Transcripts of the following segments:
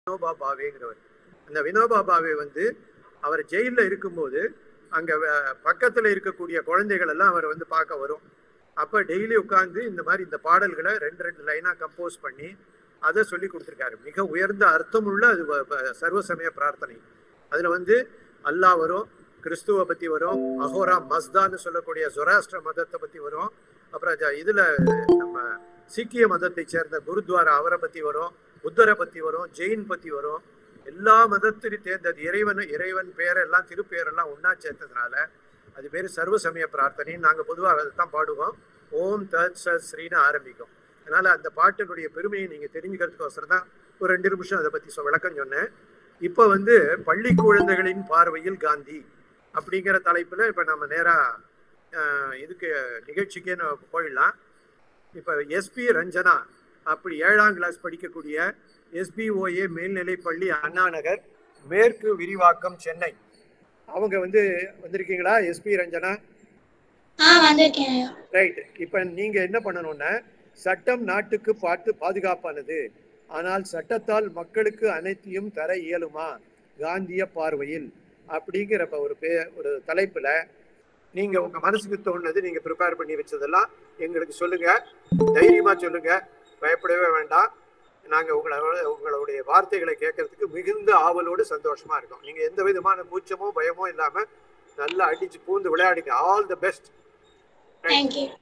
வினோபா பாவேங்கிறவர் அந்த வினோபா பாவே வந்து அவர் ஜெயிலில் இருக்கும்போது அங்கே பக்கத்தில் இருக்கக்கூடிய குழந்தைகள் எல்லாம் அவர் வந்து பார்க்க வரும் அப்போ டெய்லி உட்காந்து இந்த மாதிரி இந்த பாடல்களை ரெண்டு ரெண்டு லைனாக கம்போஸ் பண்ணி அதை சொல்லி கொடுத்துருக்காரு மிக உயர்ந்த அர்த்தமுள்ள அது வ- வ- சர்வசமய பிரார்த்தனை அதில் வந்து அல்லாஹ் வரும் கிறிஸ்துவ பற்றி வரும் அஹோரா மஸ்தான்னு சொல்லக்கூடிய ஜொராஸ்ட்ர மதத்தை பற்றி வரும் அப்புறம் ஜ- இதுல நம்ம சீக்கிய மதத்தை சேர்ந்த குருத்வாரா அவரை பற்றி வரும் புத்தரை பற்றி வரும் ஜெயின் பற்றி வரும் எல்லா மதத்திலும் தேர்ந்தது இறைவன் இறைவன் பேரெல்லாம் திருப்பேரெல்லாம் ஒன்றா சேர்த்ததுனால அது பேர் சர்வசமய பிரார்த்தனை நாங்கள் பொதுவாக அதை தான் பாடுவோம் ஓம் தத் சத் ஸ்ரீன்னு ஆரம்பிக்கும் அதனால அந்த பாட்டினுடைய பெருமையை நீங்கள் தெரிஞ்சுக்கிறதுக்கோசரம் தான் ஒரு ரெண்டு நிமிஷம் அதை பற்றி விளக்கம் சொன்னேன் இப்போ வந்து பள்ளி குழந்தைகளின் பார்வையில் காந்தி அப்படிங்கிற தலைப்பில் இப்போ நம்ம நேராக இதுக்கு நிகழ்ச்சிக்கே நம்ம போயிடலாம் இப்போ எஸ்பி ரஞ்சனா அப்படி ஏழாம் கிளாஸ் படிக்கக்கூடிய எஸ்பிஓஏ மேல்நிலைப் பள்ளி அண்ணா நகர் மேற்கு விரிவாக்கம் சென்னை அவங்க வந்து வந்திருக்கீங்களா எஸ்பி ரஞ்சனா ஆ வந்திருக்கேன் ஐயா ரைட் இப்போ நீங்க என்ன பண்ணணும்னா சட்டம் நாட்டுக்கு பார்த்து பாதுகாப்பானது ஆனால் சட்டத்தால் மக்களுக்கு அனைத்தையும் தர இயலுமா காந்திய பார்வையில் அப்படிங்கிற இப்ப ஒரு பே ஒரு தலைப்புல நீங்க உங்க மனசுக்கு தோணுனது நீங்க ப்ரிப்பேர் பண்ணி வச்சதெல்லாம் எங்களுக்கு சொல்லுங்க தைரியமா சொல்லுங்க பயப்படவே வேண்டாம் நாங்க உங்களோட உங்களுடைய வார்த்தைகளை கேட்கறதுக்கு மிகுந்த ஆவலோடு சந்தோஷமா இருக்கோம் நீங்க எந்த விதமான கூச்சமோ பயமோ இல்லாம நல்லா அடிச்சு பூந்து விளையாடுங்க all the best Thank you.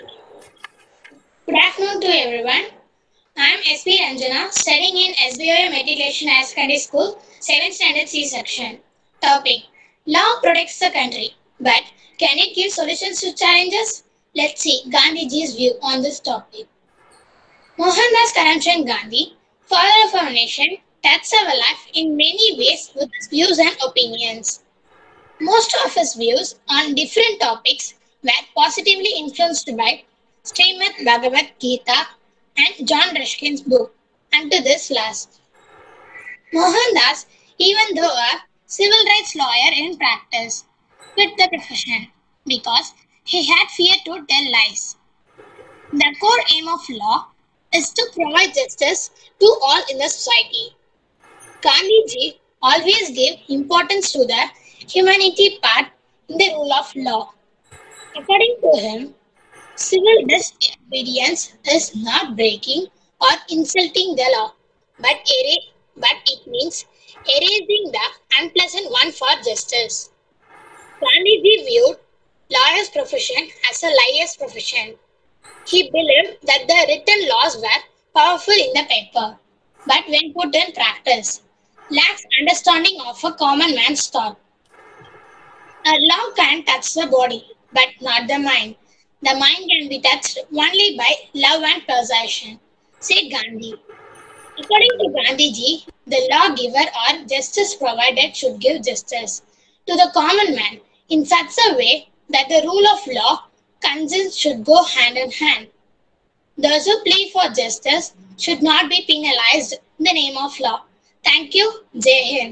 Good afternoon to everyone. I am SP Ranjana, studying in SBOA Matriculation Higher Secondary School, 7th Standard C section. Topic Law protects the country, but can it give solutions to challenges? Let's see Gandhiji's view on this topic. Mohandas Karamchand Gandhi, father of our nation, touched our life in many ways with his views and opinions. Most of his views on different topics were positively influenced by Srimad Bhagavad Gita and John Ruskin's book, and to this last. Mohandas, even though a civil rights lawyer in practice, quit the profession because he had fear to tell lies. The core aim of law is to provide justice to all in the society. Gandhiji always gave importance to the humanity part in the rule of law. According to him, civil disobedience is not breaking or insulting the law, but, era- but it means erasing the unpleasant one for justice. Gandhiji viewed lawyer's profession as a liar's profession. He believed that the written laws were powerful in the paper, but when put in practice, lacks understanding of a common man's thought. A law can touch the body, but not the mind. The mind can be touched only by love and persuasion, said Gandhi. According to Gandhiji, the lawgiver or justice provided should give justice to the common man in such a way that the rule of law conscience should go hand in hand. Those who plead for justice should not be penalized in the name of law. Thank you. Jai Hind.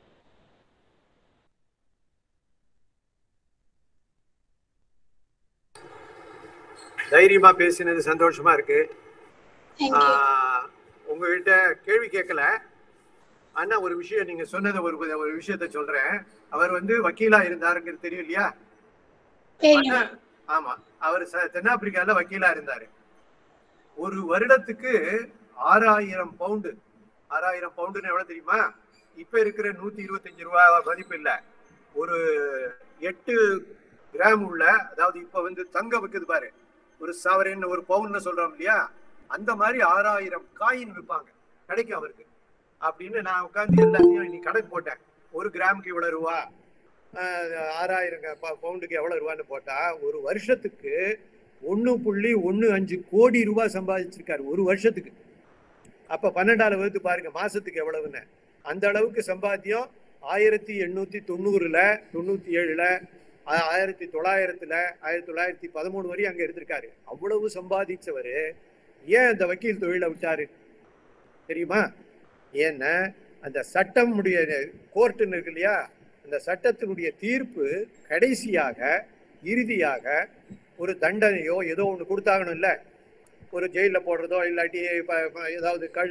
தைரியமா பேசினது சந்தோஷமா இருக்கு Thank you. ஆஹ், உங்ககிட்ட கேள்வி கேட்கல ஆனா ஒரு விஷயம் நீங்க சொன்னது ஒரு ஒரு விஷயத்த சொல்றேன் அவர் வந்து வக்கீலா இருந்தாருங்கிறது தெரியும் இல்லையா தெரியும். ஆனா, ஆமா அவர் ச- தென்னாப்பிரிக்கால வக்கீலா இருந்தாரு ஒரு வருடத்துக்கு ஆறாயிரம் பவுண்டு ஆறாயிரம் பவுண்டுன்னு எவ்வளவு தெரியுமா இப்ப இருக்கிற நூத்தி இருபத்தஞ்சு ரூபாய் மதிப்பு இல்ல ஒரு எட்டு கிராம் உள்ள அதாவது இப்ப வந்து தங்கம் விக்குது பாரு ஒரு சவரன் ஒரு பவுன்னு சொல்றோம் இல்லையா அந்த மாதிரி ஆறாயிரம் காயின் விற்பாங்க கிடைக்கும் அவருக்கு அப்படின்னு நான் உட்காந்து எல்லாத்தையும் இன்னைக்கு கணக்கு போட்டேன் ஒரு கிராமுக்கு இவ்வளவு ரூபா ஆஹ் ஆறாயிரம் க- ப- பவுண்டுக்கு எவ்வளவு ரூபான்னு போட்டா ஒரு வருஷத்துக்கு ஒண்ணு புள்ளி ஒண்ணு அஞ்சு கோடி ரூபாய் சம்பாதிச்சிருக்காரு ஒரு வருஷத்துக்கு அப்ப பன்னெண்டாவது வகுத்து பாருங்க மாசத்துக்கு எவ்வளவுன்னு அந்த அளவுக்கு சம்பாத்தியம் ஆயிரத்தி எண்ணூத்தி தொண்ணூறுல தொண்ணூத்தி ஏழுல ஆ- ஆயிரத்தி தொள்ளாயிரத்துல ஆயிரத்தி தொள்ளாயிரத்தி பதிமூணு வரையும் அங்க இருந்திருக்காரு அவ்வளவு சம்பாதிச்சவரு ஏன் அந்த வக்கீல் தொழிலை விட்டாரு தெரியுமா ஏன்னா அந்த சட்டம் உடைய கோர்ட்டுன்னு இருக்கு இல்லையா அந்த சட்டத்தினுடைய தீர்ப்பு கடைசியாக இறுதியாக ஒரு தண்டனையோ ஏதோ ஒன்று கொடுத்தாகணும் இல்லை ஒரு ஜெயிலில் போடுறதோ இல்லாட்டி ப- ப- ஏதாவது கழுத்தை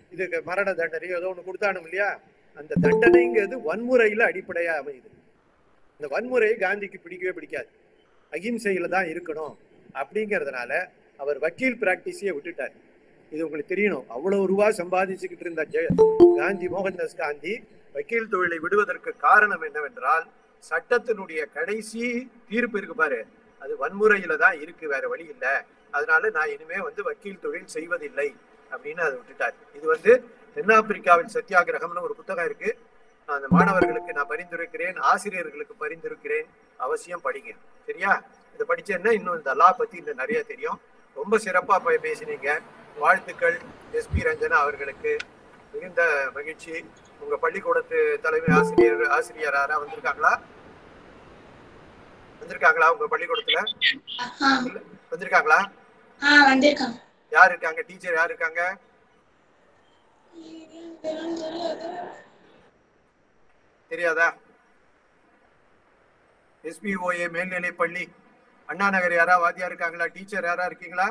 இதுக்கு மரண தண்டனையோ ஏதோ ஒண்ணு கொடுத்தானும் இல்லையா அந்த தண்டனைங்கிறது வன்முறையில அடிப்படையா அமையுது இந்த வன்முறை காந்திக்கு பிடிக்கவே பிடிக்காது அகிம்சையில தான் இருக்கணும் அப்படிங்கிறதுனால அவர் வக்கீல் பிராக்டிஸையே விட்டுட்டார் இது உங்களுக்கு தெரியணும் அவ்வளவு ரூபா சம்பாதிச்சுக்கிட்டு இருந்த ஜெய காந்தி மோகன்தாஸ் காந்தி வக்கீல் தொழிலை விடுவதற்கு காரணம் என்னவென்றால் சட்டத்தினுடைய கடைசி தீர்ப்பு இருக்கு பாரு அது வன்முறையில தான் இருக்கு வேற வழி இல்ல அதனால நான் இனிமே வந்து வக்கீல் தொழில் செய்வதில்லை அப்படின்னு அதை விட்டுட்டார் இது வந்து தென்னாப்பிரிக்காவின் சத்தியாகிரகம்னு ஒரு புத்தகம் இருக்கு நான் அந்த மாணவர்களுக்கு நான் பரிந்துரைக்கிறேன் ஆசிரியர்களுக்கு பரிந்துரைக்கிறேன் அவசியம் படிங்க சரியா இதை படிச்சேன்னா இன்னும் இந்த லா பத்தி இன்னும் நிறைய தெரியும் ரொம்ப சிறப்பா போய் பேசினீங்க வாழ்த்துக்கள் எஸ்பி ரஞ்சனா அவர்களுக்கு மிகுந்த மகிழ்ச்சி உங்க பள்ளிக்கூடத்து தலைமை ஆசிரியர் ஆசிரியர் யாரா வந்திருக்காங்களா வந்திருக்காங்களா உங்க பள்ளிக்கூடத்துல ஆ இல்ல, வந்திருக்காங்களா ஆ வந்திருக்காங்க யார் இருக்காங்க டீச்சர் யார் இருக்காங்க தெரியாதா எஸ்பிஓஏ மேல்நிலை பள்ளி அண்ணா நகர் யாரா வாத்தியா இருக்காங்களா டீச்சர் யாரா இருக்கீங்களா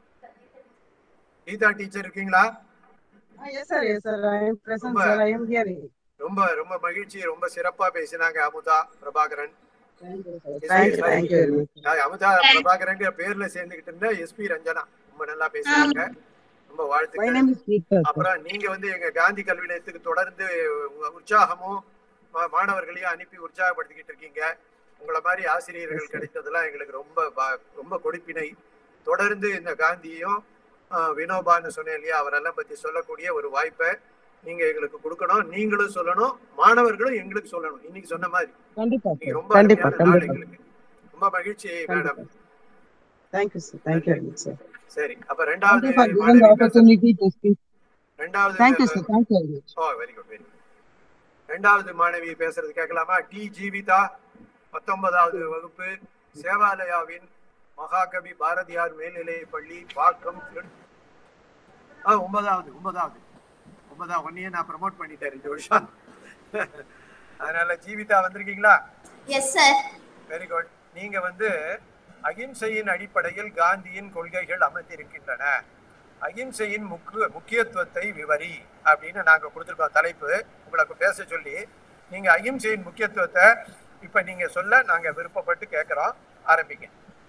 கீதா டீச்சர் இருக்கீங்களா Ah, yes, sir. Yes, sir. I am present, ரொம்ப- sir. I am hearing. ரொம்ப ரொம்ப மகிழ்ச்சி ரொம்ப சிறப்பா பேசினாங்க Amudha Prabhakaran Thank you, sir. Yes, Thank yes, you. I- Thank you very much. நான் அமுதா பிரபாகரன் பேர்ல சேர்ந்துகிட்டு இருந்த எஸ்பி ரஞ்சனா ரொம்ப நல்லா பேசினாங்க ரொம்ப My வாழ்த்துக்கள் name is Geeta. sir. அப்புறம் நீங்க வந்து எங்க காந்தி கல்வி நிலையத்துக்கு தொடர்ந்து உ- உற்சாகமும் மா- மாணவர்களையும் அனுப்பி உற்சாகப்படுத்திக்கிட்டு இருக்கீங்க உங்களை மாதிரி ஆசிரியர்கள் கிடைத்ததெல்லாம் எங்களுக்கு ரொம்ப பா- ரொம்ப கொடுப்பினை தொடர்ந்து இந்த காந்தியும் ஆஹ், வினோபான்னு சொன்னேன் இல்லையா அவரெல்லாம் பத்தி சொல்லக்கூடிய ஒரு வாய்ப்பை நீங்க எங்களுக்கு கொடுக்கணும் நீங்களும் சொல்லணும் மாணவர்களும் எங்களுக்கு சொல்லணும் இன்னைக்கு சொன்ன மாதிரி கண்டிப்பா, நீங்க sir. ரொம்ப கண்டிப்பா, அருமையான நாள் கண்டிப்பா. எங்களுக்கு ரொம்ப மகிழ்ச்சி மேடம் கண்டிப்பா. Thank you, sir. Thank you very much, sir. சரி அப்ப Thank ரெண்டாவது you for giving the மாணவி பேச- opportunity to speak. ரெண்டாவது Thank you, sir. Thank you very much. Oh very good very good ரெண்டாவது மாணவி பேசுறது கேட்கலாமா டி ஜீவிதா பத்தொன்பதாவது வகுப்பு சேவாலயாவின் மகாகவி பாரதியார் மேல்நிலை பள்ளி பாக்கம் திரு- ஆ ஒன்பதாவது ஒன்பதாவது ஒன்பதாவது ஒன்னையே நான் ப்ரமோட் பண்ணிட்டேன் ரெண்டு வருஷம் அதனால ஜீவிதா வந்திருக்கீங்களா எஸ் சார் வெரி குட் நீங்க வந்து அகிம்சையின் அடிப்படையில் காந்தியின் கொள்கைகள் அமைந்திருக்கின்றன அகிம்சையின் முக்கிய முக்கியத்துவத்தை விவரி அப்படின்னு நாங்க கொடுத்துருக்கோம் தலைப்பு உங்களுக்கு பேச சொல்லி நீங்க அகிம்சையின் முக்கியத்துவத்தை இப்ப நீங்க சொல்ல நாங்க விருப்பப்பட்டு கேட்கிறோம் ஆரம்பிங்க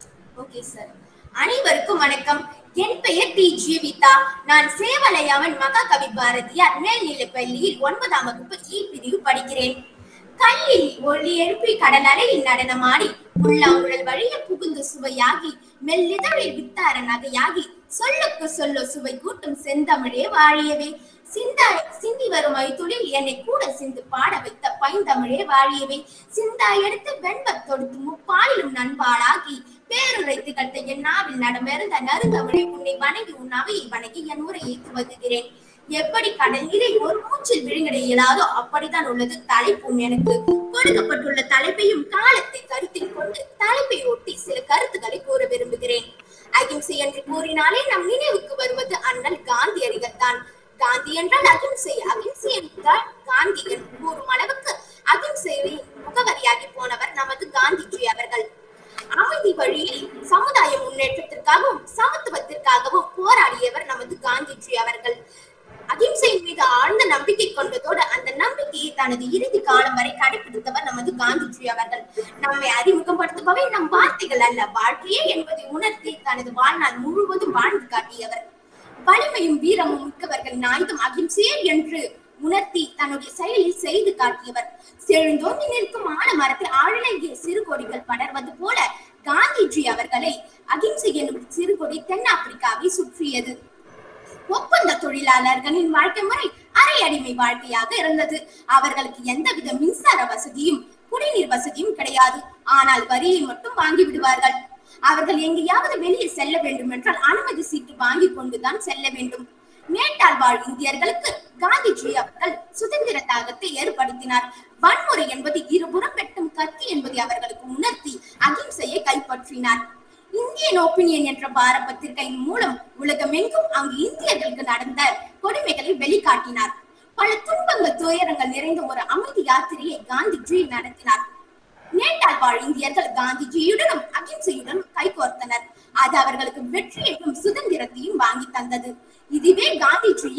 ஓகே சார் அனைவருக்கும் வணக்கம் என் பெயர் டி ஜீவிதா நான் சேவலையாவன் மகாகவி பாரதியார் மேல்நிலைப் பள்ளியில் ஒன்பதாம் வகுப்பு இ பிரிவு படிக்கிறேன் கல்லில் ஒளி எழுப்பி கடல் அலையில் நடனமாடி உள்ளாங்குழல் வழிய புகுந்து சுவையாகி மெல்லிதழில் வித்தார நகையாகி சொல்லுக்கு சொல்லு சுவை கூட்டும் செந்தமிழே வாழியவே சிந்தா சிந்தி வரும் ஐத்துளில் என்னை கூட சிந்து பாட வைத்த பைந்தமிழே வாழியவே சிந்தா எடுத்து வெண்பத் தொடுத்து முப்பாலிலும் நண்பாளாகி பேருரை திகழ்த்த என் நாவில் நடமிருந்த நறுந்தமிழை உன்னை வணங்கி உன் அவையை வணங்கி என் உரையை துவங்குகிறேன் எப்படி கடல் நீரை ஒரு மூச்சில் விழுங்கிட இயலாதோ அப்படித்தான் உள்ளது தலைப்பும் எனக்கு கொடுக்கப்பட்டுள்ள தலைப்பையும் காலத்தை கருத்தில் கொண்டு தலைப்பை ஒட்டி சில கருத்துக்களை கூற விரும்புகிறேன் அகிம்சை என்று கூறினாலே நம் நினைவுக்கு வருவது அண்ணல் காந்தியடிகள் தான் காந்தி என்றால் அகிம்சை அகிம்சை என்றால் காந்தியன் கூறும் அளவுக்கு அகிம்சையை முகவரியாகி போனவர் நமது காந்திஜி அவர்கள் அமைதி வழியில் சமுதாய முன்னேற்றத்திற்காகவும் சமத்துவத்திற்காகவும் போராடியவர் நமது காந்திஜி அவர்கள் அகிம்சையின் மீது ஆழ்ந்த நம்பிக்கை கொண்டதோடு அந்த நம்பிக்கையை தனது இறுதி காலம் வரை கடைபிடித்தவர் நமது காந்திஜி அவர்கள் நம்மை அறிமுகப்படுத்துபவை நம் வார்த்தைகள் அல்ல வாழ்க்கையே என்பதை உணர்த்தி தனது வாழ்நாள் முழுவதும் வாழ்ந்து காட்டியவர் வலிமையும் வீரமும் மிக்கவர்களின் ஆயுதம் அகிம்சையே என்று உணர்த்தி தன்னுடைய செயலில் செய்து காட்டியவர் செழுந்தோங்கி நிற்கும் ஆலமரத்தை ஆழலகிய சிறு கொடிகள் படர்வது போல காந்திஜி அவர்களை அகிம்சை எனும் சிறுகொடி தென்னாப்பிரிக்காவை சுற்றியது ஒப்பந்த தொழிலாளர்களின் வாழ்க்கை முறை அரை அடிமை வாழ்க்கையாக இருந்தது அவர்களுக்கு எந்தவித மின்சார வசதியும் குடிநீர் வசதியும் கிடையாது ஆனால் வரியை மட்டும் வாங்கி விடுவார்கள் அவர்கள் எங்கேயாவது வெளியே செல்ல வேண்டும் என்றால் அனுமதி சீட்டு வாங்கி கொண்டுதான் செல்ல வேண்டும் நேட்டால் வாழ் இந்தியர்களுக்கு காந்திஜி அவர்கள் சுதந்திர தாகத்தை ஏற்படுத்தினார் வன்முறை என்பது இருபுறம் வெட்டும் கத்தி என்பதை அவர்களுக்கு உணர்த்தி அகிம்சையை கைப்பற்றினார் இந்தியன் ஒப்பீனியன் என்ற பார பத்திரிகையின் மூலம் உலகமெங்கும் அங்கு இந்தியர்களுக்கு நடந்த கொடுமைகளை வெளிக்காட்டினார் பல துன்பங்கள் துயரங்கள் நிறைந்த ஒரு அமைதி யாத்திரையை காந்திஜி நடத்தினார் நேட்டால் வாழ் இந்தியர்கள் காந்திஜியுடனும் அகிம்சையுடனும் கைகோர்த்தனர் அது அவர்களுக்கு வெற்றியையும் சுதந்திரத்தையும் வாங்கி தந்தது இதுவே காந்திஜியின்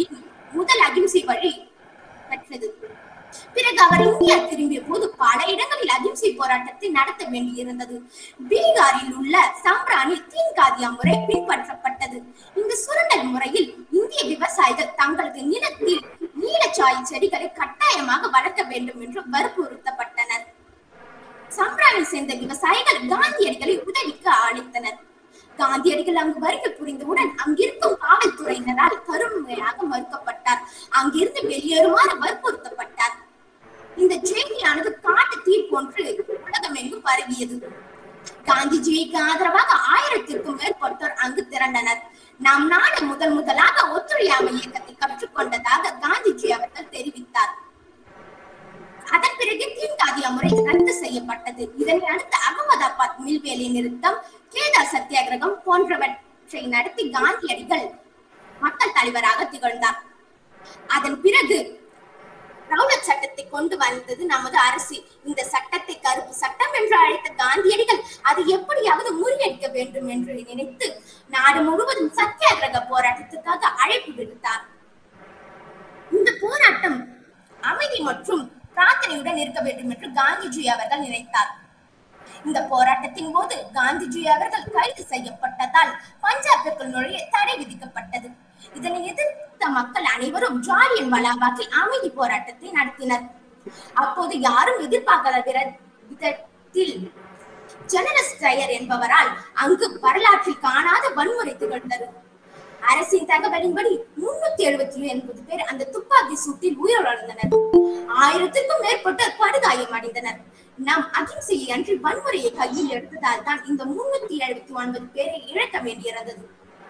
முதல் அகிம்சை வழி பெற்றது பிறகு அவர் இந்தியா திரும்பிய போது பல இடங்களில் அகிம்சை போராட்டத்தை நடத்த வேண்டியிருந்தது பீகாரில் உள்ள சம்ரானில் தீன்காதியா முறை பின்பற்றப்பட்டது இந்த சுரண்டல் முறையில் இந்திய விவசாயிகள் தங்களது நிலத்தில் நீலச்சாய் செடிகளை கட்டாயமாக வளர்க்க வேண்டும் என்று வற்புறுத்தப்பட்டனர் சம்ரானை சேர்ந்த விவசாயிகள் காந்தியடிகளை உதவிக்கு அழைத்தனர் காந்தியடிகள் அங்கு வருகை புரிந்தவுடன் அங்கிருக்கும் காவல்துறையினரால் கருமையாக மறுக்கப்பட்டார் அங்கிருந்து வெளியேறுமாறு வற்புறுத்தப்பட்டார் இந்த செய்தியானது காட்டு தீ போன்று உலகமெங்கும் பரவியது காந்திஜிக்கு ஆதரவாக ஆயிரத்திற்கும் மேற்பட்டோர் அங்கு திரண்டனர் நம் நாடு முதல் முதலாக ஒத்துழையாமை இயக்கத்தை கற்றுக்கொண்டதாக காந்திஜி அவர்கள் தெரிவித்தார் அதன் பிறகு தீன்காதியா முறை ரத்து செய்யப்பட்டது இதனை அடுத்து அகமதாபாத் மில் வேலை நிறுத்தம் கேதார் சத்தியாகிரகம் போன்றவற்றை நடத்தி காந்தியடிகள் மக்கள் தலைவராக திகழ்ந்தார் அதன் பிறகு ரவுலட் சட்டத்தை கொண்டு வந்தது நமது அரசு இந்த சட்டத்தை கருப்பு சட்டம் என்று அழைத்த காந்தியடிகள் அதை எப்படியாவது முறியடிக்க வேண்டும் என்று நினைத்து நாடு முழுவதும் சத்தியாகிரக போராட்டத்துக்காக அழைப்பு விடுத்தார் இந்த போராட்டம் அமைதி மற்றும் பிரார்த்தனையுடன் இருக்க வேண்டும் என்று காந்திஜி அவர்கள் நினைத்தார் இந்த போராட்டத்தின் போது காந்திஜி அவர்கள் கைது செய்யப்பட்டதால் பஞ்சாபிற்குள் நுழைய தடை விதிக்கப்பட்டது இதனை எதிர்த்த மக்கள் அனைவரும் ஜாலியன் வளாபாக்கில் அமைதி போராட்டத்தை நடத்தினர் அப்போது யாரும் எதிர்பார்க்காத விர- விதத்தில் ஜெனரல் ஸ்டையர் என்பவரால் அங்கு வரலாற்றில் காணாத வன்முறை திகழ்ந்தது அரசின் தகவலின்படி முன்னூத்தி எழுபத்தி எண்பது பேர் அந்த துப்பாக்கி சூட்டில் உயிரிழந்தனர் ஆயிரத்திற்கும் மேற்பட்டோர் படுகாயம் அடைந்தனர் நாம் அகிம்சையை அன்றி வன்முறையை கையில் எடுத்ததால் தான் இந்த முன்னூத்தி எழுபத்தி ஒன்பது பேரை இழக்க வேண்டியிருந்தது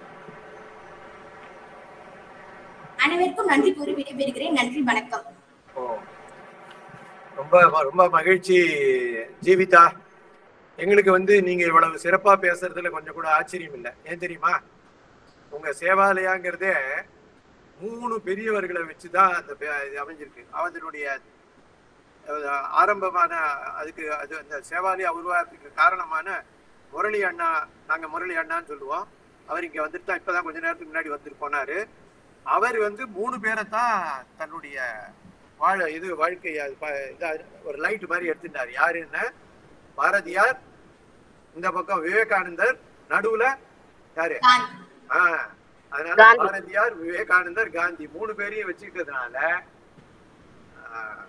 அனைவருக்கும் நன்றி கூறி விடைபெறுகிறேன் நன்றி வணக்கம் ஓ. ரொம்ப ரொம்ப மகிழ்ச்சி ஜீவிதா எங்களுக்கு வந்து நீங்க இவ்வளவு சிறப்பா பேசுறதுல கொஞ்சம் கூட ஆச்சரியம் இல்லை ஏன் தெரியுமா உங்க சேவாலயாங்கிறதே மூணு பெரியவர்களை வச்சுதான் அந்த பே- இது அமைஞ்சிருக்கு அதனுடைய அஹ், ஆரம்பமான அதுக்கு அது அந்த சேவாலயா உருவாகிறதுக்கு காரணமான முரளி அண்ணா நாங்க முரளி அண்ணான்னு சொல்லுவோம் அவர் இங்க வந்துட்டு தான் இப்பதான் கொஞ்ச நேரத்துக்கு முன்னாடி வந்துட்டு போனாரு அவர் வந்து மூணு பேரை தான் தன்னுடைய வாழ இது வாழ்க்கைய ப- இதா ஒரு லைட் மாதிரி எடுத்துட்டார் யாருன்னா பாரதியார் இந்த பக்கம் விவேகானந்தர் நடுவுல யாரு நான் ஆஹ் அதனால காந்தி. பாரதியார் விவேகானந்தர் காந்தி மூணு பேரையும் வச்சுக்கிறதுனால ஆஹ்,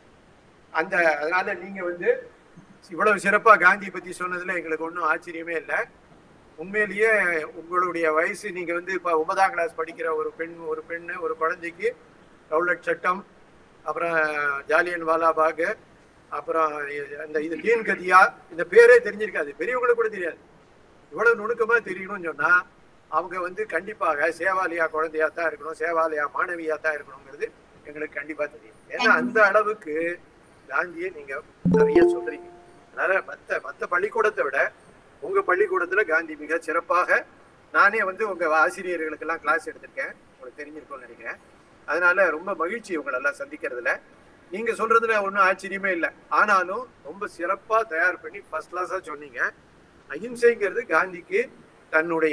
அந்த அதனால நீங்க வந்து இவ்வளவு சிறப்பா காந்தி பத்தி சொன்னதுல எங்களுக்கு ஒன்றும் ஆச்சரியமே இல்லை உண்மையிலேயே உங்களுடைய வயசு நீங்க வந்து இப்ப ஒன்பதாம் கிளாஸ் படிக்கிற ஒரு பெண் ஒரு பெண்ணு ஒரு குழந்தைக்கு ரவுலட் சட்டம் அப்புறம் ஜாலியன் வாலாபாக் அப்புறம் அந்த இது தீன் கதியா இந்த பேரே தெரிஞ்சிருக்காது பெரியவங்களுக்கு கூட தெரியாது இவ்வளவு நுணுக்கமா தெரியணும்னு சொன்னா அவங்க வந்து கண்டிப்பாக சேவாலியா குழந்தையா தான் இருக்கணும் சேவாலியா மாணவியா தான் இருக்கணுங்கிறது எங்களுக்கு கண்டிப்பா தெரியும் ஏன்னா அந்த அளவுக்கு காந்தியை நீங்க நிறைய சொல்றீங்க அதனால மத்த மத்த பள்ளிக்கூடத்தை விட உங்க பள்ளிக்கூடத்துல காந்தி மிக சிறப்பாக நானே வந்து உங்க ஆசிரியர்களுக்கு எல்லாம் கிளாஸ் எடுத்திருக்கேன் உங்களுக்கு தெரிஞ்சிருக்கும்னு நினைக்கிறேன் அதனால ரொம்ப மகிழ்ச்சி உங்களை எல்லாம் சந்திக்கிறதுல நீங்க சொல்றதுல ஒன்றும் ஆச்சரியமே இல்லை ஆனாலும் ரொம்ப சிறப்பா தயார் பண்ணி ஃபர்ஸ்ட் கிளாஸா சொன்னீங்க அஹிம்சைங்கிறது காந்திக்கு தன்னுடைய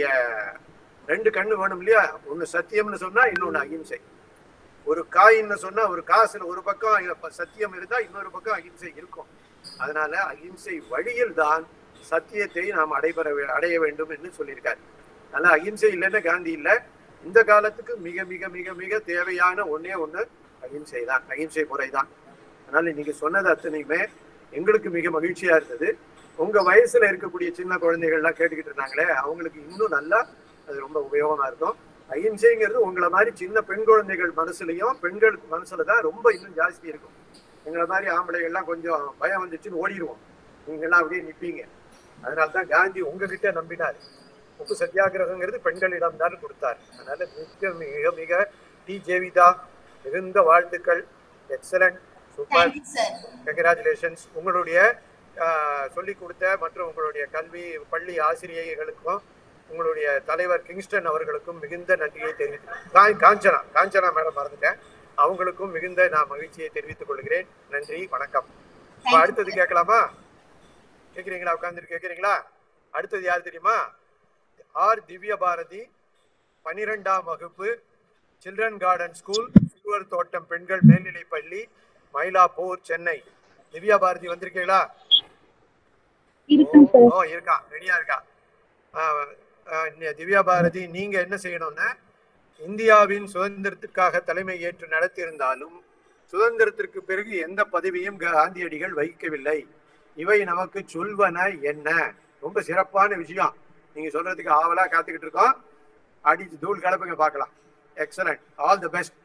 ரெண்டு கண்ணு வேணும் இல்லையா ஒன்னு சத்தியம்னு சொன்னா இன்னொன்னு அகிம்சை ஒரு காயின்னு சொன்னா ஒரு காசுல ஒரு பக்கம் இப்ப சத்தியம் இருந்தா இன்னொரு பக்கம் அகிம்சை இருக்கும் அதனால அகிம்சை வழியில் தான் சத்தியத்தை நாம் அடைபெற வே- அடைய வேண்டும் என்று சொல்லியிருக்காரு அதனால அகிம்சை இல்லைன்னா காந்தி இல்லை இந்த காலத்துக்கு மிக மிக மிக மிக தேவையான ஒண்ணே ஒண்ணு அகிம்சை தான் அகிம்சை முறை தான் அதனால நீங்க சொன்னது அத்தனையுமே எங்களுக்கு மிக மகிழ்ச்சியா இருந்தது உங்க வயசுல இருக்கக்கூடிய சின்ன குழந்தைகள்லாம் கேட்டுக்கிட்டு இருந்தாங்களே அவங்களுக்கு இன்னும் நல்லா அது ரொம்ப உபயோகமா இருக்கும் அகிம்சைங்கிறது உங்களை மாதிரி சின்ன பெண் குழந்தைகள் மனசுலயும் பெண்களுக்கு மனசுல தான் ரொம்ப இன்னும் ஜாஸ்தி இருக்கும் எங்களை மாதிரி ஆம்பளைகள்லாம் கொஞ்சம் பயம் வந்துச்சுன்னு ஓடிடுவோம் நீங்கெல்லாம் அப்படியே நிப்பீங்க அதனால தான் காந்தி உங்ககிட்ட நம்பினார் உப்பு சத்தியாகிரகங்கிறது பெண்களிடம் தான் கொடுத்தார் அதனால மிக மிக மிக டி ஜெவிதா மிகுந்த வாழ்த்துக்கள் excellent super thank you sir congratulations உங்களுடைய ஆஹ், சொல்லிக் கொடுத்த மற்றும் உங்களுடைய கல்வி பள்ளி ஆசிரியர்களுக்கும் உங்களுடைய தலைவர் கிங்ஸ்டன் அவர்களுக்கும் மிகுந்த நன்றியை தெரிவித்து காஞ்சனா காஞ்சனா மேடம் மறந்துட்டேன் அவங்களுக்கும் மிகுந்த நான் மகிழ்ச்சியை தெரிவித்துக் கொள்கிறேன் நன்றி வணக்கம் இப்ப அடுத்தது கேட்கலாமா கேட்குறீங்களா உட்காந்துட்டு கேட்குறீங்களா அடுத்தது யார் தெரியுமா ஆர் திவ்ய பாரதி பனிரெண்டாம் வகுப்பு சில்ட்ரன் கார்டன் ஸ்கூல் சிறுவர் தோட்டம் பெண்கள் மேல்நிலைப் பள்ளி மயிலாப்பூர் சென்னை திவ்யா பாரதி வந்திருக்கீங்களா இருக்கேன் சார் ஓ இருக்கா ரெடியா இருக்கா ஆ, ஆ, நி- திவ்யா பாரதி நீங்க என்ன செய்யணும்னா இந்தியாவின் சுதந்திரத்துக்காக தலைமை ஏற்று நடத்தியிருந்தாலும் சுதந்திரத்திற்கு பிறகு எந்த பதவியும் காந்தியடிகள் வகிக்கவில்லை இவை நமக்கு சொல்வன என்ன ரொம்ப சிறப்பான விஷயம் நீங்க சொல்றதுக்கு ஆவலா காத்துக்கிட்டு இருக்கோம் அடிச்சு தூள் கலப்புங்க பார்க்கலாம் எக்ஸலண்ட் ஆல் தி பெஸ்ட்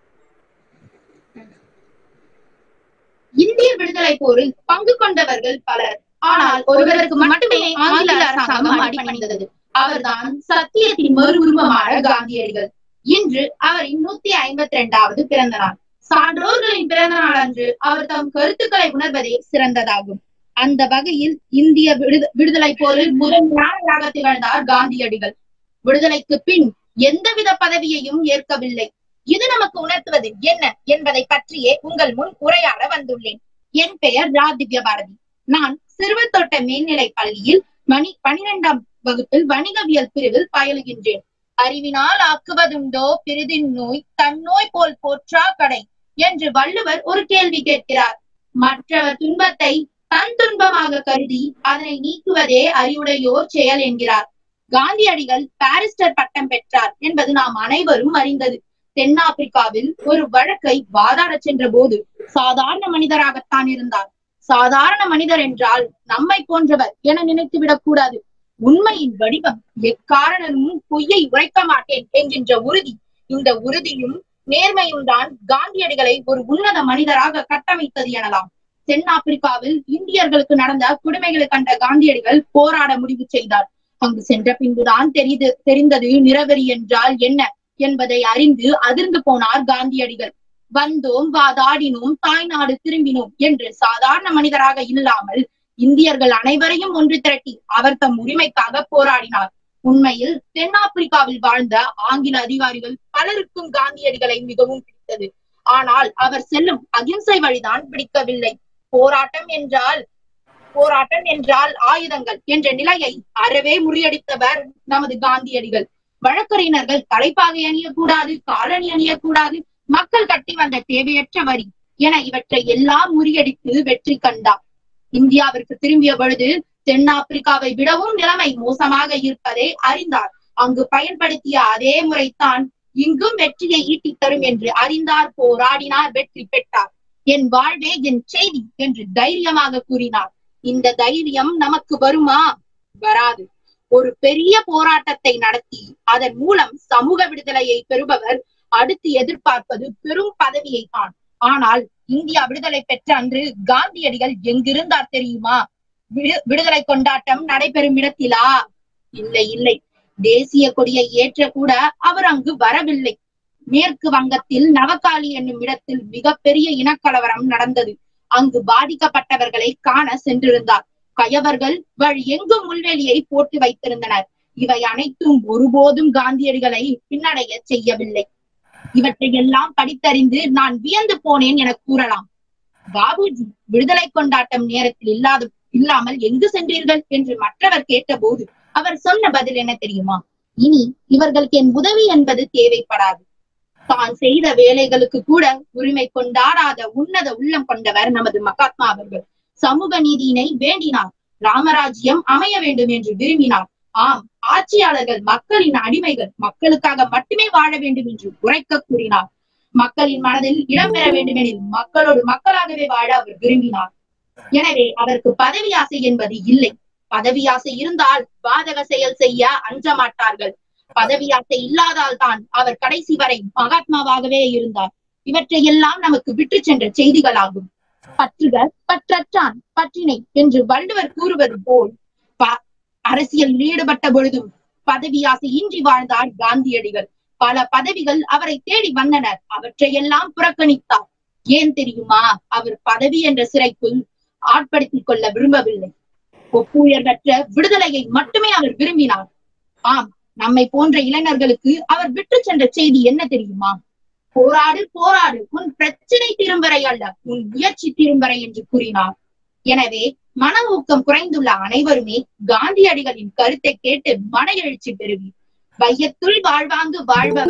இந்திய விடுதலை போரில் பங்கு கொண்டவர்கள் பலர் ஆனால் ஒருவருக்கு மட்டுமே ஆங்கில அரசாங்கம் அடிபணிந்தது அவர்தான் சத்தியத்தின் மறு உருவமான காந்தியடிகள் இன்று அவரின் நூத்தி ஐம்பத்தி இரண்டாவது பிறந்த நாள் சான்றோர்களின் பிறந்த நாள் அன்று அவர் தம் கருத்துக்களை உணர்வதே சிறந்ததாகும் அந்த வகையில் இந்திய விடுத- விடுதலை போரில் முதன்மையாக திகழ்ந்தார் காந்தியடிகள் விடுதலைக்கு பின் எந்தவித பதவியையும் ஏற்கவில்லை இது நமக்கு உணர்த்துவது என்ன என்பதை பற்றியே உங்கள் முன் உரையாட வந்துள்ளேன் என் பெயர் ரா திவ்ய பாரதி நான் சிறுவர் தோட்ட மேல்நிலை பள்ளியில் மணி பனிரெண்டாம் வகுப்பில் வணிகவியல் பிரிவில் பயிலுகின்றேன் அறிவினால் ஆக்குவதுண்டோ பிரிதின் நோய் தன்னோய் போல் போற்றா கடை என்று வள்ளுவர் ஒரு கேள்வி கேட்கிறார் மற்றவர் துன்பத்தை தன் துன்பமாக கருதி அதனை நீக்குவதே அறிவுடையோர் செயல் என்கிறார் காந்தியடிகள் பாரிஸ்டர் பட்டம் பெற்றார் என்பது நாம் அனைவரும் அறிந்தது தென்னாப்பிரிக்காவில் ஒரு வழக்கை வாதாடச் சென்ற போது சாதாரண மனிதராகத்தான் இருந்தார் சாதாரண மனிதர் என்றால் நம்மை போன்றவர் என நினைத்து விடக் கூடாது உண்மையின் வடிவம் எக்காரணமும் பொய்யை உரைக்க மாட்டேன் என்கின்ற உறுதி இந்த உறுதியும் நேர்மையும் தான் காந்தியடிகளை ஒரு உன்னத மனிதராக கட்டமைத்தது எனலாம் தென்னாப்பிரிக்காவில் இந்தியர்களுக்கு நடந்த கொடுமைகளை கண்ட காந்தியடிகள் போராட முடிவு செய்தார் அங்கு சென்ற பின்புதான் தெரிந்து தெரிந்தது நிறவெறி என்றால் என்ன என்பதை அறிந்து அதிர்ந்து போனார் காந்தியடிகள் வந்தோம் வாதாடினோம் தாய்நாடு திரும்பினோம் என்று சாதாரண மனிதராக இல்லாமல் இந்தியர்கள் அனைவரையும் ஒன்று திரட்டி அவர் தம் உரிமைக்காக போராடினார் உண்மையில் தென்னாப்பிரிக்காவில் வாழ்ந்த ஆங்கில அதிகாரிகள் பலருக்கும் காந்தியடிகளை மிகவும் பிடித்தது ஆனால் அவர் செல்லும் அகிம்சை வழிதான் பிடிக்கவில்லை போராட்டம் என்றால் போராட்டம் என்றால் ஆயுதங்கள் என்ற நிலையை அறவே முறியடித்தவர் நமது காந்தியடிகள் வழக்கறிஞர்கள் தலைப்பாகை அணியக்கூடாது காலணி அணியக்கூடாது மக்கள் கட்டி வந்த தேவையற்ற வரி என இவற்றை எல்லாம் முறியடித்து வெற்றி கண்டார் இந்தியாவிற்கு திரும்பிய பொழுது தென்னாப்பிரிக்காவை விடவும் நிலைமை மோசமாக இருப்பதை அறிந்தார் அங்கு பயன்படுத்திய அதே முறைதான் இங்கும் வெற்றியை ஈட்டித் தரும் என்று அறிந்தார் போராடினார் வெற்றி பெற்றார் என் வாழ்வே என் செய்தி என்று தைரியமாக கூறினார் இந்த தைரியம் நமக்கு வருமா வராது ஒரு பெரிய போராட்டத்தை நடத்தி அதன் மூலம் சமூக விடுதலையை பெறுபவர் அடுத்து எதிர்பார்ப்பது பெரும் பதவியை தான் ஆனால் இந்தியா விடுதலை பெற்ற அன்று காந்தியடிகள் எங்கிருந்தார் தெரியுமா விடு- விடுதலை கொண்டாட்டம் நடைபெறும் இடத்திலா இல்லை இல்லை தேசிய கொடியை ஏற்ற கூட அவர் அங்கு வரவில்லை மேற்கு வங்கத்தில் நவகாளி என்னும் இடத்தில் மிகப்பெரிய இனக்கலவரம் நடந்தது அங்கு பாதிக்கப்பட்டவர்களை காண சென்றிருந்தார் கயவர்கள் வழி எங்கும் முள்வேலியை போட்டு வைத்திருந்தனர் இவை அனைத்தும் ஒருபோதும் காந்தியடிகளை பின்னடைய செய்யவில்லை இவற்றையெல்லாம் படித்தறிந்து நான் வியந்து போனேன் என கூறலாம் பாபுஜி விடுதலை கொண்டாட்டம் நேரத்தில் இல்லாத இல்லாமல் எங்கு சென்றீர்கள் என்று மற்றவர் கேட்டபோது அவர் சொன்ன பதில் என்ன தெரியுமா இனி இவர்களுக்கு என் உதவி என்பது தேவைப்படாது தான் செய்த வேலைகளுக்கு கூட உரிமை கொண்டாடாத உன்னத உள்ளம் கொண்டவர் நமது மகாத்மா அவர்கள் சமூக நீதியினை வேண்டினார் ராமராஜ்யம் அமைய வேண்டும் என்று விரும்பினார் ஆம் ஆட்சியாளர்கள் மக்களின் அடிமைகள் மக்களுக்காக மட்டுமே வாழ வேண்டும் என்று உரைக்க கூறினார் மக்களின் மனதில் இடம் பெற வேண்டுமெனில் மக்களோடு மக்களாகவே வாழ அவர் விரும்பினார் எனவே அவருக்கு பதவி ஆசை என்பது இல்லை பதவி ஆசை இருந்தால் பாதக செயல் செய்ய அஞ்ச மாட்டார்கள் பதவி ஆசை இல்லாதால் தான் அவர் கடைசி வரை மகாத்மாவாகவே இருந்தார் இவற்றையெல்லாம் நமக்கு விட்டு சென்ற செய்திகளாகும் பற்றுக பற்றற்றான் பற்றினை என்று வள்ளுவர் கூறுவது போல் ப- அரசியலில் ஈடுபட்ட பொழுதும் பதவி ஆசை இன்றி வாழ்ந்தார் காந்தியடிகள் பல பதவிகள் அவரை தேடி வந்தனர் அவற்றையெல்லாம் புறக்கணித்தார் ஏன் தெரியுமா அவர் பதவி என்ற சிறைக்குள் ஆட்படுத்திக் கொள்ள விரும்பவில்லை ஒப்புயர் பெற்ற விடுதலையை மட்டுமே அவர் விரும்பினார் ஆம் நம்மை போன்ற இளைஞர்களுக்கு அவர் விட்டு சென்ற செய்தி என்ன தெரியுமா போராடு போராடு உன் பிரச்சனை தீரும் வரை அல்ல உன் முயற்சி தீரும் வரை என்று கூறினார் எனவே மன ஊக்கம் குறைந்துள்ள அனைவருமே காந்தியடிகளின் கருத்தை கேட்டு மன எழுச்சி பெறுவீர் வையத்துள் வாழ்வாங்கு வாழ்பவர்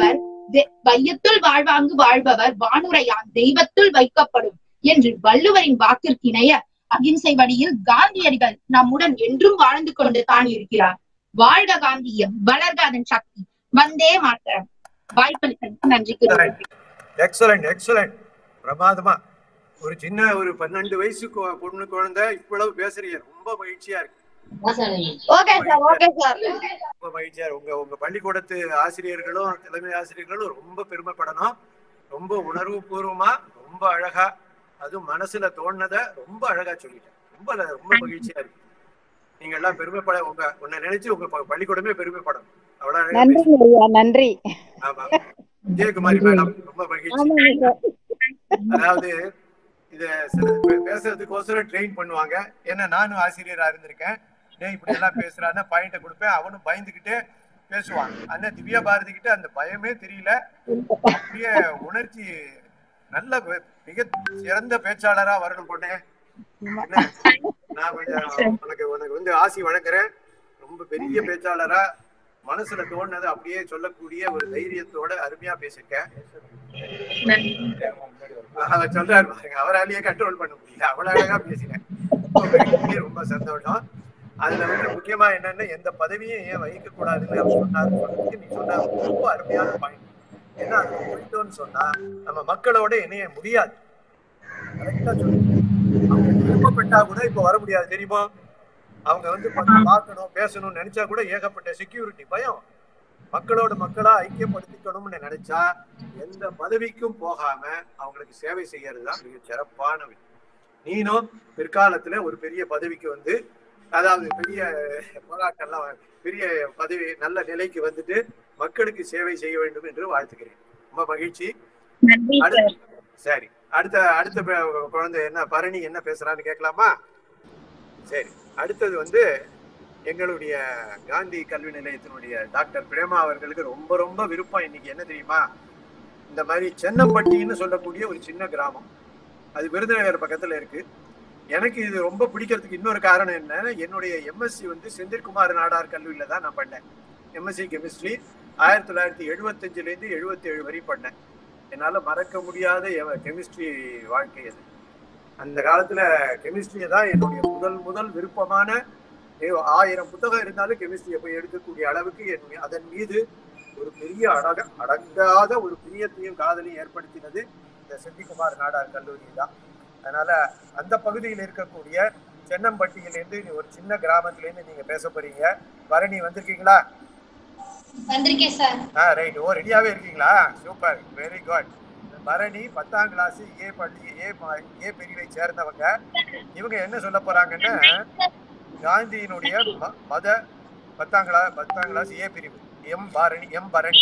தெ- வையத்துள் வாழ்வாங்கு வாழ்பவர் வானுரையான் தெய்வத்துள் வைக்கப்படும் என்று வள்ளுவரின் வாக்கிற்கிணைய அகிம்சை வழியில் காந்தியடிகள் நம்முடன் என்றும் வாழ்ந்து கொண்டு தான் இருக்கிறார் வாழ்க காந்தியம் வளர்க அதன் சக்தி வந்தே மாத்திரம் வாய்ப்பளித்தமைக்கு நன்றி கூறுகிறேன் எக்ஸலண்ட் எக்ஸலண்ட் பிரமாதமா ஒரு சின்ன ஒரு பன்னெண்டு வயசு கொ- பொண்ணு குழந்தை இவ்வளவு பேசுறீங்க ரொம்ப மகிழ்ச்சியா இருக்கு ஓகே சார் ஓகே சார் ரொம்ப மகிழ்ச்சியா இருக்கு. உங்க உங்க பள்ளிக்கூடத்து ஆசிரியர்களும் தலைமை ஆசிரியர்களும் ரொம்ப பெருமைப்படணும் ரொம்ப உணர்வு பூர்வமா ரொம்ப அழகா அதுவும் மனசுல தோணுனத ரொம்ப அழகா சொல்லிட்டேன் ரொம்ப ரொம்ப மகிழ்ச்சியா இருக்கு நீங்க எல்லாம் பெருமைப்பட உங்க உன்னை நினைச்சு உங்க ப- பள்ளிக்கூடமே பெருமைப்படணும் அவ்வளவு அழகா நன்றி பேசுனீங்க. ஐயா நன்றி ஆமா விஜயகுமாரி மேடம் ரொம்ப மகிழ்ச்சி ஆமாங்க சார் அதாவது இத சில பே- பேசுறதுக்கோசரம் ட்ரெயின் பண்ணுவாங்க ஏன்னா நானும் ஆசிரியரா இருந்திருக்கேன் டேய் இப்படி எல்லாம் பேசுறான்னு பாயிண்ட கொடுப்பேன் அவனும் பயந்துகிட்டே பேசுவான் ஆனா திவ்யா பாரதி கிட்ட அந்த பயமே தெரியல அப்படியே உணர்ச்சி நல்ல பே- மிக சிறந்த பேச்சாளரா வரணும் பொண்ணே என்ன? நான் கொஞ்சம் உனக்கு உனக்கு வந்து ஆசி வழங்குறேன் ரொம்ப பெரிய பேச்சாளரா மனசுல தோணுனதை அப்படியே சொல்லக்கூடிய ஒரு தைரியத்தோட அருமையா பேசிருக்கேன் அவர் சொல்றாரு பாருங்க அவராலேயே கண்ட்ரோல் பண்ண முடியல அவ்வளவு அழகா பேசினேன் ரொம்ப மகிழ்ச்சி, ரொம்ப சந்தோஷம் அதுல வந்து முக்கியமா என்னன்னு எந்த பதவியும் ஏன் வகிக்க கூடாதுன்னு அவர் சொன்னாரு சொன்னதுக்கு நீ சொன்ன ரொம்ப அருமையான பாயிண்ட் ஏன்னா அது போயிட்டோம்னு சொன்னா நம்ம மக்களோட இணைய முடியாது கரெக்டா சொல்லுங்க அவங்க விருப்பப்பட்டா கூட இப்ப வர முடியாது தெரியுமா அவங்க வந்து கொஞ்சம் பார்க்கணும் பேசணும்னு நினைச்சா கூட ஏகப்பட்ட செக்யூரிட்டி பயம் மக்களோட மக்களா ஐக்கியப்படுத்திக்கணும்னு நினைச்சா எந்த பதவிக்கும் போகாம அவங்களுக்கு சேவை செய்யறது தான் மிக சிறப்பான விஷயம் நீனும் பிற்காலத்துல ஒரு பெரிய பதவிக்கு வந்து அதாவது பெரிய போராட்டம்லாம் பெரிய பதவி நல்ல நிலைக்கு வந்துட்டு மக்களுக்கு சேவை செய்ய வேண்டும் என்று வாழ்த்துக்கிறேன் ரொம்ப மகிழ்ச்சி நன்றி சார் அடுத்த சரி அடுத்த அடுத்த ப- குழந்தை என்ன பரணி என்ன பேசுறான்னு கேட்கலாமா சரி அடுத்தது வந்து எங்களுடைய காந்தி கல்வி நிலையத்தினுடைய டாக்டர் பிரேமா அவர்களுக்கு ரொம்ப ரொம்ப விருப்பம் இன்னைக்கு என்ன தெரியுமா இந்த மாதிரி சென்னம்பட்டின்னு சொல்லக்கூடிய ஒரு சின்ன கிராமம் அது விருதுநகர் பக்கத்துல இருக்கு எனக்கு இது ரொம்ப பிடிக்கிறதுக்கு இன்னொரு காரணம் என்ன என்னுடைய எம்எஸ்சி வந்து செந்தில்குமார் நாடார் கல்லூரியில தான் நான் பண்ணேன் எம்எஸ்சி கெமிஸ்ட்ரி ஆயிரத்தி தொள்ளாயிரத்தி எழுபத்தஞ்சுல இருந்து எழுபத்தி ஏழு வரை பண்ணேன் என்னால மறக்க முடியாத கெமிஸ்ட்ரி வாழ்க்கை அது அந்த காலத்துல கெமிஸ்ட்ரியை தான் என்னுடைய முதல் முதல் விருப்பமான ஏ- ஆயிரம் புத்தகம் இருந்தாலும் கெமிஸ்ட்ரியை போய் எடுக்கக்கூடிய அளவுக்கு என் மீ- அதன் மீது ஒரு பெரிய அடக அடங்காத ஒரு பிரியத்தையும் காதலையும் ஏற்படுத்தினது இந்த செந்திக்குமார் நாடார் கல்லூரி தான் அதனால அந்த பகுதியில் இருக்கக்கூடிய சென்னம்பட்டியிலேருந்து ஒரு சின்ன கிராமத்திலேருந்து நீங்க பேச போறீங்க பரணி வந்திருக்கீங்களா வந்திருக்கேன் சார் ஆ ரைட் ஓ ரெடியாவே இருக்கீங்களா சூப்பர் வெரி குட் பரணி பத்தாம் கிளாஸ் ஏ பள்ளி ஏ ம- ஏ பிரிவை சேர்ந்தவங்க இவங்க என்ன சொல்ல போறாங்கன்னா காந்தியினுடைய ம- மத பத்தாம் கிளாஸ் பத்தாம் கிளாஸ் ஏ பிரிவு எம் பரணி எம் பரணி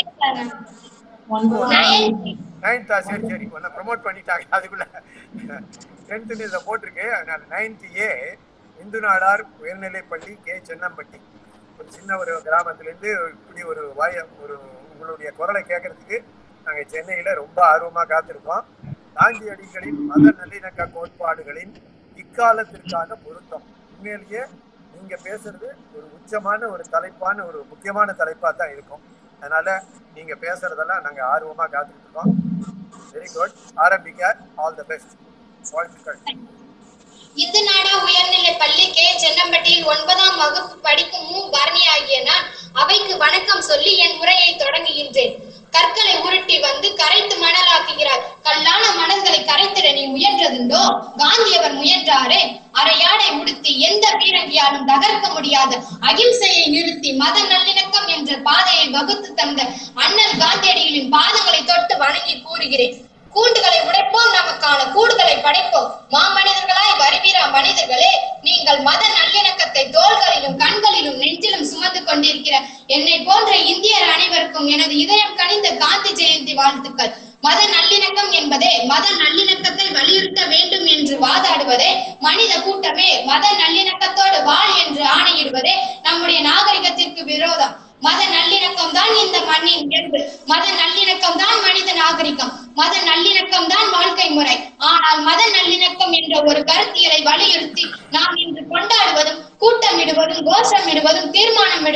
நைன்த்தா சரி சரி ஒன்ன ப்ரமோட் பண்ணிட்டாங்க அதுக்குள்ள டென்த்து இதை போட்டிருக்கு அதனால நைன்த் ஏ இந்து நாடார் உயர்நிலைப்பள்ளி கே சென்னம்பட்டி ஒரு சின்ன ஒரு கிராமத்திலேருந்து இப்படி ஒரு வாய ஒரு உங்களுடைய குரலை கேட்கறதுக்கு நாங்கள் சென்னையில் ரொம்ப ஆர்வமாக காத்திருக்கோம் காந்தியடிகளின் மத நல்லிணக்க கோட்பாடுகளின் இக்காலத்திற்கான பொருத்தம் உண்மையிலேயே நீங்க பேசுறது ஒரு உச்சமான ஒரு தலைப்பான ஒரு முக்கியமான தலைப்பா தான் இருக்கும் அதனால நீங்க பேசுறதெல்லாம் நாங்க ஆர்வமா காத்துக்கிட்டு இருக்கோம் வெரி குட் ஆரம்பிக்க ஆல் தி பெஸ்ட் வாழ்த்துக்கள் இந்து நாடா உயர்நிலை பள்ளி கே சென்னம்பட்டியில் ஒன்பதாம் வகுப்பு படிக்கும் மு பரணி ஆகிய நான் அவைக்கு வணக்கம் சொல்லி என் உரையை தொடங்குகின்றேன் கற்களை உருட்டி வந்து கரைத்து மணலாக்குகிறார் கல்லான மணல்களை கரைத்திட நீ முயன்றதுண்டோ காந்தியவர் முயன்றாரே அரையாடை உடுத்தி எந்த பீரங்கியாலும் தகர்க்க முடியாத அகிம்சையை நிறுத்தி மத நல்லிணக்கம் என்ற பாதையை வகுத்து தந்த அண்ணல் காந்தியடிகளின் பாதங்களை தொட்டு வணங்கி கூறுகிறேன் கூண்டுகளை உடைப்போம் நமக்கான கூடுதலை படைப்போம் மாமனிதர்களாய் வருகிற மனிதர்களே நீங்கள் மத நல்லிணக்கத்தை தோள்களிலும் கண்களிலும் நெஞ்சிலும் சுமந்து கொண்டிருக்கிற என்னை போன்ற இந்தியர் அனைவருக்கும் எனது இதயம் கனிந்த காந்தி ஜெயந்தி வாழ்த்துக்கள் மத நல்லிணக்கம் என்பதே மத நல்லிணக்கத்தை வலியுறுத்த வேண்டும் என்று வாதாடுவதே மனித கூட்டமே மத நல்லிணக்கத்தோடு வாழ் என்று ஆணையிடுவதே நம்முடைய நாகரிகத்திற்கு விரோதம் மத நல்லிணக்கம் தான் இந்த மண்ணின் இயல்பு மத நல்லிணக்கம் தான் மனித நாகரிகம் மத நல்லிணக்கம் தான் வாழ்க்கை முறை ஆனால் மத நல்லிணக்கம் என்ற ஒரு கருத்தியலை வலியுறுத்தி நாம் இன்று கொண்டாடுவதும் கூட்டமிடுவதும் கோஷமிடுவதும் தீர்மானம் இடுவதும்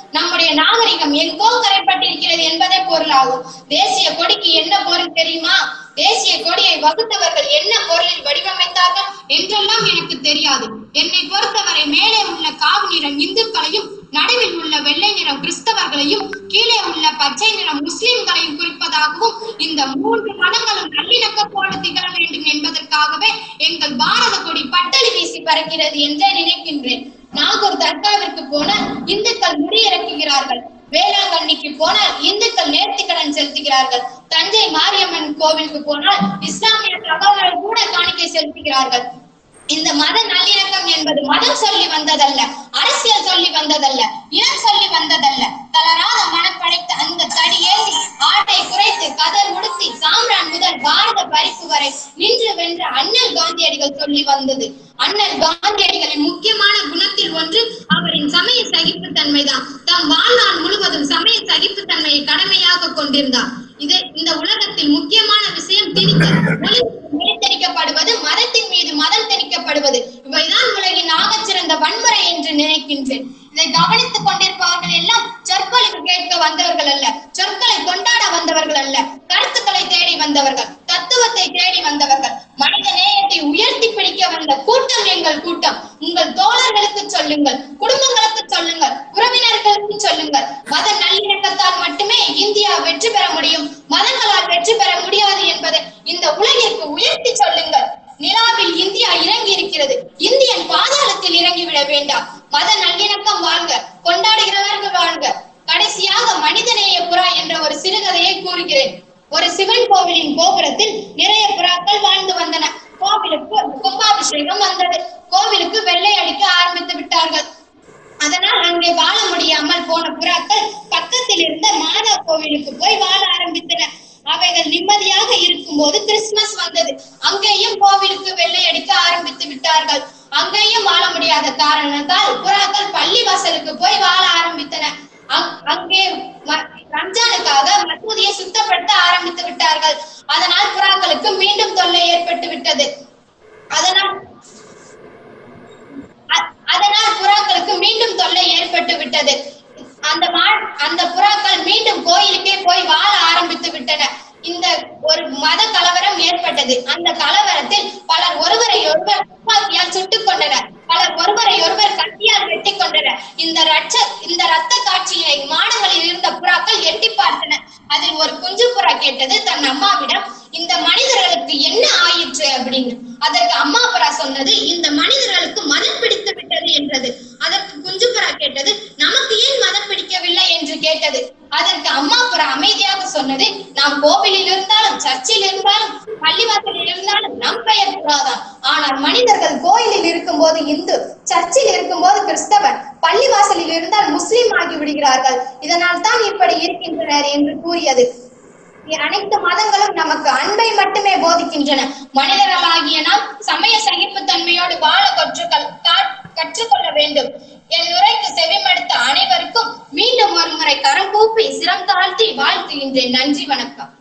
நம்முடைய நாகரிகம் எங்கோ கரைப்பட்டிருக்கிறது என்பதே பொருளாகும் தேசிய கொடிக்கு என்ன பொருள் தெரியுமா தேசிய கொடியை வகுத்தவர்கள் என்ன பொருளில் வடிவமைத்தார்கள் என்றெல்லாம் எனக்கு தெரியாது என்னை பொறுத்தவரை மேலே உள்ள காவு நிறம் இந்துக்களையும் நடுவில் உள்ள வெள்ளை நிறம் கிறிஸ்தவர்களையும் கீழே உள்ள பச்சை நிறம் முஸ்லிம்களையும் குறிப்பதாகவும் இந்த மூன்று மதங்களும் நல்லிணக்கத்தோடு திகழ வேண்டும் என்பதற்காகவே எங்கள் பாரத கொடி பட்டளி வீசி பறக்கிறது என்றே நினைக்கின்றேன் நாகூர் தர்காவிற்கு போனால் இந்துக்கள் முடியிறக்குகிறார்கள் வேளாங்கண்ணிக்கு போனால் இந்துக்கள் நேர்த்திக்கடன் செலுத்துகிறார்கள் தஞ்சை மாரியம்மன் கோவிலுக்கு போனால் இஸ்லாமிய சகோதரர்கள் கூட காணிக்கை செலுத்துகிறார்கள் இந்த மத நல்லிணக்கம் என்பது மதம் சொல்லி வந்ததல்ல அரசியல் சொல்லி வந்ததல்ல இனம் சொல்லி வந்ததல்ல தளராத மனப்படைத்த அந்த தடி ஏந்தி ஆட்டை குறைத்து கதர் உடுத்தி சாம்ரான் முதல் பாரத பரிசு வரை நின்று வென்ற அண்ணல் காந்தியடிகள் சொல்லி வந்தது அண்ணல் காந்தியடிகளின் முக்கியமான குணத்தில் ஒன்று அவரின் சமய சகிப்புத்தன்மைதான் தம் வாழ்நாள் முழுவதும் சமய சகிப்புத்தன்மையை கடமையாக கொண்டிருந்தார் இது இந்த உலகத்தில் முக்கியமான விஷயம் திணித்தல் ஒளி திணிக்கப்படுவது மதத்தின் மீது மதம் திணிக்கப்படுவது இவைதான் உலகின் ஆகச்சிறந்த வன்முறை என்று நினைக்கின்றேன் இதை கவனித்துக் கொண்டிருப்பவர்கள் எல்லாம் சொற்களுக்கு கேட்க வந்தவர்கள் அல்ல சொற்களை கொண்டாட வந்தவர்கள் அல்ல கருத்துக்களை தேடி வந்தவர்கள் தத்துவத்தை தேடி வந்தவர்கள் மனித நேயத்தை உயர்த்தி பிடிக்க வந்த கூட்டம் எங்கள் கூட்டம் உங்கள் தோழர்களுக்கு சொல்லுங்கள் குடும்பங்களுக்கு சொல்லுங்கள் உறவினர்களுக்கு சொல்லுங்கள் மத நல்லிணக்கத்தால் மட்டுமே இந்தியா வெற்றி பெற முடியும் மதங்களால் வெற்றி பெற முடியாது என்பதை இந்த உலகிற்கு உயர்த்தி சொல்லுங்கள் நிலாவில் இந்தியா இறங்கி இருக்கிறது இந்தியன் பாதாளத்தில் இறங்கிவிட வேண்டாம் மத நல்லிணக்கம் வாழ்க கொண்டாடுகிறவர்கள் வாழ்க கடைசியாக மனிதநேய புறா என்ற ஒரு சிறுகதையை கூறுகிறேன் ஒரு சிவன் கோவிலின் கோபுரத்தில் நிறைய புறாக்கள் வாழ்ந்து வந்தன கோவிலுக்கு கும்பாபிஷேகம் வந்தது கோவிலுக்கு வெள்ளை அடிக்க ஆரம்பித்து விட்டார்கள் அதனால் அங்கே வாழ முடியாமல் போன புறாக்கள் பக்கத்தில் இருந்த மாதா கோவிலுக்கு போய் வாழ ஆரம்பித்தன அவைகள் நிம்மதியாக இருக்கும்போது கிறிஸ்துமஸ் வந்தது அங்கேயும் கோவிலுக்கு வெள்ளை அடிக்க ஆரம்பித்து விட்டார்கள் அங்கேயும் வாழ முடியாத காரணத்தால் புறாக்கள் பள்ளி வாசலுக்கு போய் வாழ ஆரம்பித்தன அங்- அங்கே ம- ரம்ஜானுக்காக மசூதியை சுத்தப்படுத்த ஆரம்பித்து விட்டார்கள் அதனால் புறாக்களுக்கு மீண்டும் தொல்லை ஏற்பட்டு விட்டது அதனால் அ- அதனால் புறாக்களுக்கு மீண்டும் தொல்லை ஏற்பட்டு விட்டது அந்த மா- அந்த புறாக்கள் மீண்டும் கோயிலுக்கே போய் வாழ ஆரம்பித்து விட்டன இந்த ஒரு மத கலவரம் ஏற்பட்டது அந்த கலவரத்தில் பலர் ஒருவரை ஒருவர் துப்பாக்கியால் சுட்டுக் கொண்டனர் பலர் ஒருவரை ஒருவர் கத்தியால் வெட்டிக் கொண்டனர் இந்த ரட்ச இந்த ரத்த காட்சியை மாடங்களில் இருந்த புறாக்கள் எட்டி பார்த்தன அதில் ஒரு குஞ்சு புறா கேட்டது தன் அம்மாவிடம் இந்த மனிதர்களுக்கு என்ன ஆயிற்று அப்படின்னு அதற்கு அம்மா புறா சொன்னது இந்த மனிதர்களுக்கு மதம் பிடித்து விட்டது என்றது அதற்கு குஞ்சு புறா கேட்டது நமக்கு ஏன் மதம் பிடிக்கவில்லை என்று கேட்டது அதற்கு அம்மா புறா அமைதியாக சொன்னது நாம் கோவிலில் இருந்தாலும் சர்ச்சில் இருந்தாலும் பள்ளிவாசலில் இருந்தாலும் நம் பெயர் புறாதான் ஆனால் மனிதர்கள் கோயிலில் இருக்கும்போது இந்து சர்ச்சில் இருக்கும்போது கிறிஸ்தவர் பள்ளிவாசலில் இருந்தால் முஸ்லிம் ஆகி விடுகிறார்கள் இதனால் தான் இப்படி இருக்கின்றனர் என்று கூறியது அனைத்து மதங்களும் நமக்கு அன்பை மட்டுமே போதிக்கின்றன மனிதர்களாகிய நாம் சமய சகிப்புத்தன்மையோடு வாழ கற்றுக்கொள் கா- கற்றுக்கொள்ள வேண்டும் என் உரைக்கு செவிமடுத்த அனைவருக்கும் மீண்டும் ஒரு முறை கரம் கூப்பி சிரம் தாழ்த்தி வாழ்த்துகின்றேன் நன்றி வணக்கம்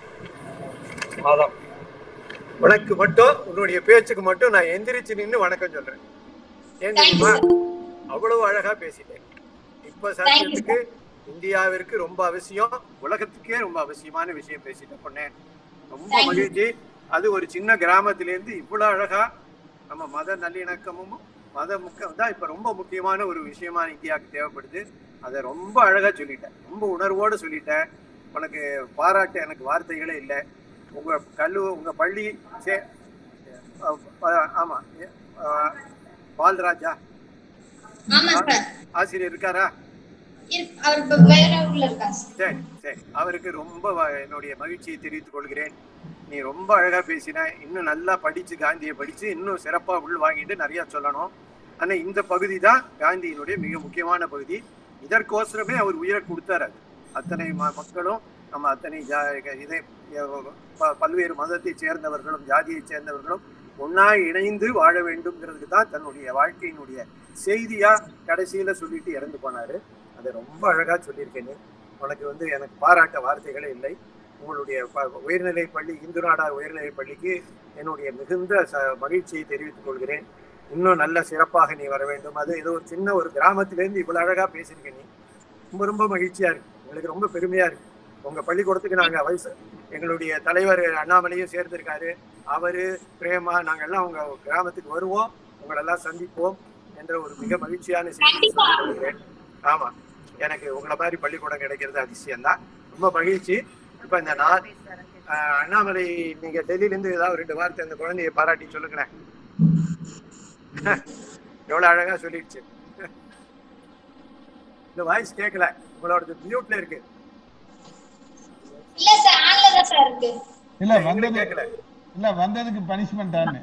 மாதம் உனக்கு மட்டும் உன்னுடைய பேச்சுக்கு மட்டும் நான் எந்திரிச்சு நின்னு வணக்கம் சொல்றேன் ஏன் Thank you, தெரியுமா sir. அவ்வளவு அழகா பேசிட்டேன் இப்ப சத்தியத்துக்கு இந்தியாவிற்கு ரொம்ப அவசியம் உலகத்துக்கே ரொம்ப அவசியமான விஷயம் பேசிட்டேன் பொண்ணே ரொம்ப Thank you. மகிழ்ச்சி அது ஒரு சின்ன கிராமத்துல இருந்து இவ்வளவு அழகா நம்ம மத நல்லிணக்கமும் மத முக்கியம் தான் இப்ப ரொம்ப முக்கியமான ஒரு விஷயமா இந்தியாவுக்கு தேவைப்படுது அதை ரொம்ப அழகா சொல்லிட்டேன் ரொம்ப உணர்வோடு சொல்லிட்டேன் உனக்கு பாராட்ட எனக்கு வார்த்தைகளே இல்லை உங்க கல்லு உங்க பள்ளி சே அஹ் அஹ் ஆமா அஹ் பால்ராஜா ஆமா சார் ஆசிரியர் இருக்காரா இரு- அவர் இப்ப வேற ஊர்ல இருக்கா சார் சரி சரி அவருக்கு ரொம்ப வ- என்னுடைய மகிழ்ச்சியை தெரிவித்துக் கொள்கிறேன் நீ ரொம்ப அழகா பேசின இன்னும் நல்லா படிச்சு காந்தியை படிச்சு இன்னும் சிறப்பா உள் வாங்கிட்டு நிறைய சொல்லணும் ஆனா இந்த பகுதி தான் காந்தியினுடைய மிக முக்கியமான பகுதி இதற்கோசரமே அவர் உயிரை கொடுத்தாரு அது. அத்தனை ம- மக்களும் நம்ம அத்தனை ஜா- இதை ப- பல்வேறு மதத்தை சேர்ந்தவர்களும் ஜாதியை சேர்ந்தவர்களும் ஒன்னா இணைந்து வாழ வேண்டும்ங்கிறதுக்கு தான் தன்னுடைய வாழ்க்கையினுடைய செய்தியா கடைசியில சொல்லிட்டு இறந்து போனாரு அதை ரொம்ப அழகா சொல்லியிருக்கேன் உனக்கு வந்து எனக்கு பாராட்ட வார்த்தைகளே இல்லை உங்களுடைய ப- உயர்நிலை பள்ளி இந்து நாடார் உயர்நிலை பள்ளிக்கு என்னுடைய மிகுந்த ச மகிழ்ச்சியை தெரிவித்துக் கொள்கிறேன் இன்னும் நல்ல சிறப்பாக நீ வர வேண்டும் அது ஏதோ ஒரு சின்ன ஒரு கிராமத்திலேருந்து இவ்வளவு அழகா பேசியிருக்க நீ ரொம்ப ரொம்ப மகிழ்ச்சியா இருக்கு எங்களுக்கு ரொம்ப பெருமையா இருக்கு உங்க பள்ளிக்கூடத்துக்கு நாங்க வயசு எங்களுடைய தலைவர் அண்ணாமலையும் சேர்ந்திருக்காரு அவரு பிரேமா நாங்க எல்லாம் உங்க கிராமத்துக்கு வருவோம் உங்களை எல்லாம் சந்திப்போம் என்ற ஒரு மிக மகிழ்ச்சியான செய்தி சொல்லிக்கிறேன் ஆமா எனக்கு உங்களை மாதிரி பள்ளிக்கூடம் கிடைக்கிறது அதிசயம் தான் ரொம்ப மகிழ்ச்சி இப்ப இந்த நான் ஆஹ், அண்ணாமலை நீங்க டெல்லியில இருந்து ஏதாவது ரெண்டு வார்த்தை அந்த குழந்தையை பாராட்டி சொல்லுங்களேன் எவ்வளவு அழகா சொல்லிடுச்சு இந்த வாய்ஸ் கேட்கல உங்களோட மியூட்ல இருக்கு இல்ல சார் ஆன்ல தான் சார் இருக்கு இல்ல எங்களுக்கு வந்தது கேட்கல இல்ல வந்ததுக்கு பனிஷ்மெண்ட் தானே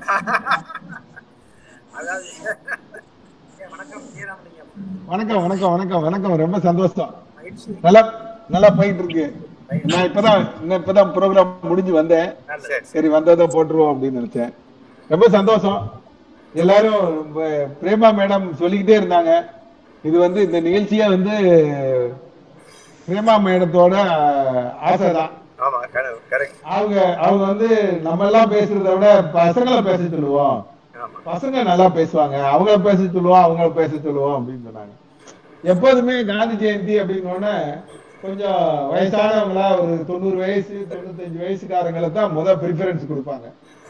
அதாவது வணக்கம் ஸ்ரீராமலிங்கம் வணக்கம் வணக்கம் வணக்கம் வணக்கம் ரொம்ப சந்தோஷம் மகிழ்ச்சி நல்லா நல்லா போயிட்டு இருக்கு நான் இப்பதான் இன்னும் இப்பதான் ப்ரோக்ராம் முடிஞ்சு வந்தேன் சரி சரி வந்ததை போட்டுருவோம் அப்படின்னு நினைச்சேன் ரொம்ப சந்தோஷம் எல்லாரும் ரொம்ப பிரேமா மேடம் சொல்லிக்கிட்டே இருந்தாங்க இது வந்து இந்த நிகழ்ச்சியே வந்து பிரேமா மேடத்தோட ஆசைதான் ஆமா கரெக்ட் அவங்க அவங்க வந்து நம்ம எல்லாம் பேசுறத விட பசங்களை பேச சொல்லுவோம் ஆமா பசங்க நல்லா பேசுவாங்க அவங்கள பேச சொல்லுவோம் அவங்கள பேச சொல்லுவோம் அப்படின்னு சொன்னாங்க எப்போதுமே காந்தி ஜெயந்தி அப்படின்னு கொஞ்சம் வயசானவங்களா ஒரு தொண்ணூறு வயசு தொண்ணூத்தஞ்சு வயசுக்காரங்களை தான் முத ப்ரிஃபரன்ஸ் கொடுப்பாங்க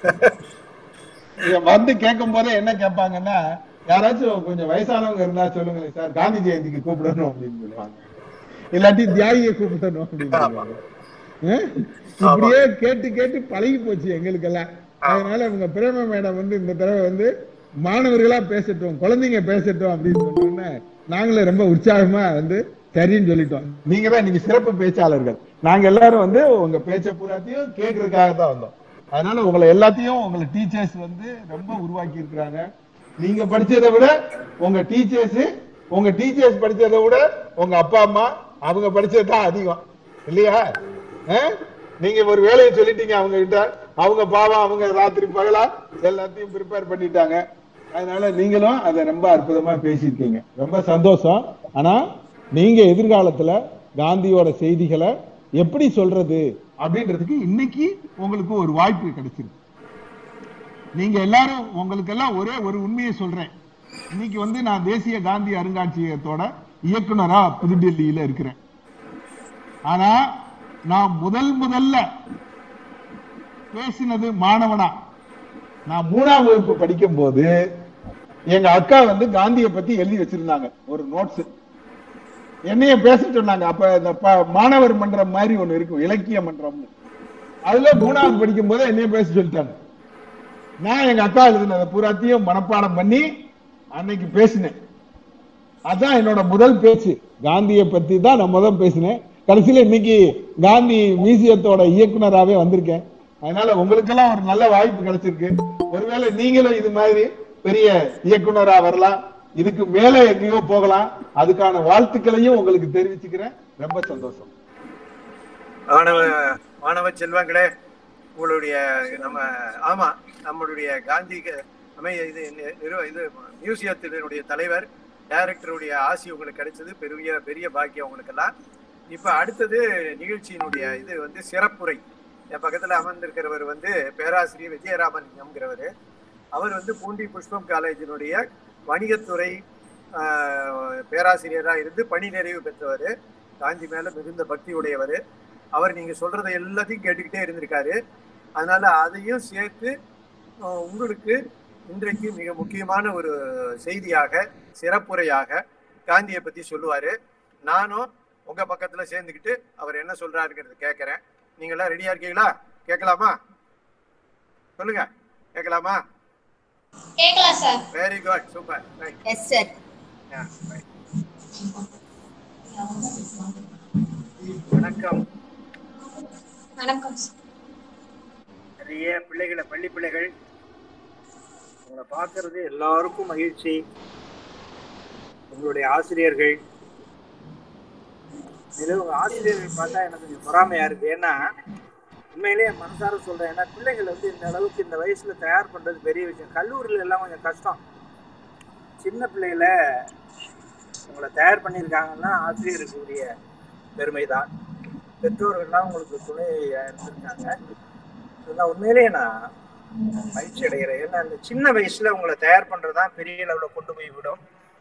இங்க வந்து கேட்கும் போதே என்ன கேட்பாங்கன்னா யாராச்சும் கொஞ்சம் வயசானவங்க இருந்தா சொல்லுங்களேன் சார் காந்தி ஜெயந்திக்கு கூப்பிடணும் அப்படின்னு சொல்லுவாங்க இல்லாட்டி தியாகியை கூப்பிடணும் அப்படின்னு சொல்லுவாங்க அஹ்? இப்படியே கேட்டு கேட்டு பழகி போச்சு எங்களுக்கெல்லாம் அதனால இவங்க பிரேம மேடம் வந்து இந்த தடவை வந்து மாணவர்களா பேசட்டும் குழந்தைங்க பேசட்டும் அப்படின்னு சொன்னோன்னே நாங்களும் ரொம்ப உற்சாகமா வந்து சரின்னு சொல்லிட்டோம் நீங்க தான் இன்னைக்கு சிறப்பு பேச்சாளர்கள் நாங்க எல்லாரும் வந்து உங்க பேச்ச பூராத்தையும் கேட்கறதுக்காக தான் வந்தோம் அதனால உங்களை எல்லாத்தையும் உங்களை டீச்சர்ஸ் வந்து ரொம்ப உருவாக்கி இருக்கிறாங்க நீங்க படிச்சதை விட உங்க டீச்சர்ஸ் உங்க டீச்சர்ஸ் படிச்சதை விட உங்க அப்பா அம்மா அவங்க படிச்சது தான் அதிகம் இல்லையா அஹ்? நீங்க ஒரு வேலையை சொல்லிட்டீங்க அவங்க கிட்ட அவங்க பாவம் அவங்க ராத்திரி பகலா எல்லாத்தையும் ப்ரிப்பேர் பண்ணிட்டாங்க அதனால நீங்களும் அதை ரொம்ப அற்புதமா பேசியிருக்கீங்க ரொம்ப சந்தோஷம் ஆனா நீங்க எதிர்காலத்துல காந்தியோட செய்திகளை எப்படி சொல்றது அப்படின்றதுக்கு இன்னைக்கு உங்களுக்கு ஒரு வாய்ப்பு கிடைச்சிருக்கு நீங்க எல்லாரும் உங்களுக்கு எல்லாம் ஒரே ஒரு உண்மையை சொல்றேன் இன்னைக்கு வந்து நான் தேசிய காந்தி அருங்காட்சியகத்தோட இயக்குனரா புதுடெல்லியில இருக்கிறேன் ஆனா நான் முதல் முதல்ல பேசினது மாணவனா நான் மூணாம் வகுப்பு படிக்கும் போது எங்க அக்கா வந்து காந்திய பத்தி எழுதி வச்சிருந்தாங்க ஒரு நோட்ஸ் என்னைய பேச சொன்னாங்க அப்ப இந்த ப- மாணவர் மன்றம் மாதிரி ஒண்ணு இருக்கும் இலக்கிய மன்றம்னு அதுல மூணாவது படிக்கும் போது என்னைய பேச சொல்லிட்டாங்க நான் எங்க அக்கா எழுதினதை பூராத்தையும் மனப்பாடம் பண்ணி அன்னைக்கு பேசினேன் அதான் என்னோட முதல் பேச்சு காந்தியை பத்தி தான் நான் முதல் பேசினேன் கடைசியில இன்னைக்கு காந்தி மியூசியத்தோட இயக்குனராவே வந்திருக்கேன் அதனால உங்களுக்கெல்லாம் ஒரு நல்ல வாய்ப்பு கிடைச்சிருக்கு ஒருவேளை நீங்களும் இது மாதிரி பெரிய இயக்குனரா வரலாம் இதுக்கு மேல எங்கேயோ போகலாம் அதுக்கான வாழ்த்துக்களையும் உங்களுக்கு தெரிவிச்சுக்கிறேன் ரொம்ப சந்தோஷம் மாணவ மாணவ செல்வங்களே உங்களுடைய நம்ம ஆமா நம்மளுடைய காந்தி க- அமை இது நிறுவ- இது மியூசியத்தினுடைய தலைவர் டைரக்டருடைய ஆசி உங்களுக்கு கிடைச்சது பெரிய பெரிய பாக்கியம் உங்களுக்கெல்லாம் இப்ப அடுத்தது நிகழ்ச்சியினுடைய இது வந்து சிறப்புரை என் பக்கத்துல அமர்ந்திருக்கிறவர் வந்து பேராசிரியர் விஜயராமலிங்கம்ங்கிறவர் அவர் வந்து பூண்டி புஷ்பம் காலேஜினுடைய வணிகத்துறை பேராசிரியராக இருந்து பணி நிறைவு பெற்றவர் காந்தி மேல மிகுந்த பக்தி உடையவர் அவர் நீங்க சொல்றதை எல்லாத்தையும் கேட்டுக்கிட்டே இருந்திருக்காரு அதனால அதையும் சேர்த்து அஹ், உங்களுக்கு இன்றைக்கு மிக முக்கியமான ஒரு செய்தியாக சிறப்புரையாக காந்தியை பத்தி சொல்லுவாரு நானும் உங்க பக்கத்துல சேர்ந்துக்கிட்டு அவர் என்ன சொல்றாருங்கிறது கேட்கறேன் நீங்க எல்லாம் ரெடியா இருக்கீங்களா கேட்கலாமா சொல்லுங்க கேட்கலாமா கேட்கலாம் sir very good super right yes sir வணக்கம் வணக்கம் சார் நிறைய பிள்ளைகளை பள்ளி பிள்ளைகள் உங்களை பார்க்கறது எல்லாருக்கும் மகிழ்ச்சி உங்களுடைய ஆசிரியர்கள் இதுல உங்க ஆசிரியர்கள் பார்த்தா எனக்கு கொஞ்சம் பொறாமையா இருக்கு ஏன்னா உண்மையிலேயே என் மனசார சொல்றேன் ஏன்னா பிள்ளைகள் வந்து இந்த அளவுக்கு இந்த வயசுல தயார் பண்றது பெரிய விஷயம் கல்லூரியில எல்லாம் கொஞ்சம் கஷ்டம் சின்ன பிள்ளைகள உங்களை தயார் பண்ணியிருக்காங்கன்னா ஆசிரியருக்குரிய பெருமை தான் பெற்றோர்கள்லாம் உங்களுக்கு துணை இருந்திருக்காங்க இதெல்லாம் உண்மையிலேயே நான் மகிழ்ச்சி அடைகிறேன் ஏன்னா அந்த சின்ன வயசுல உங்களை தயார் பண்றதுதான் பெரிய லெவலில் கொண்டு போய் விடும்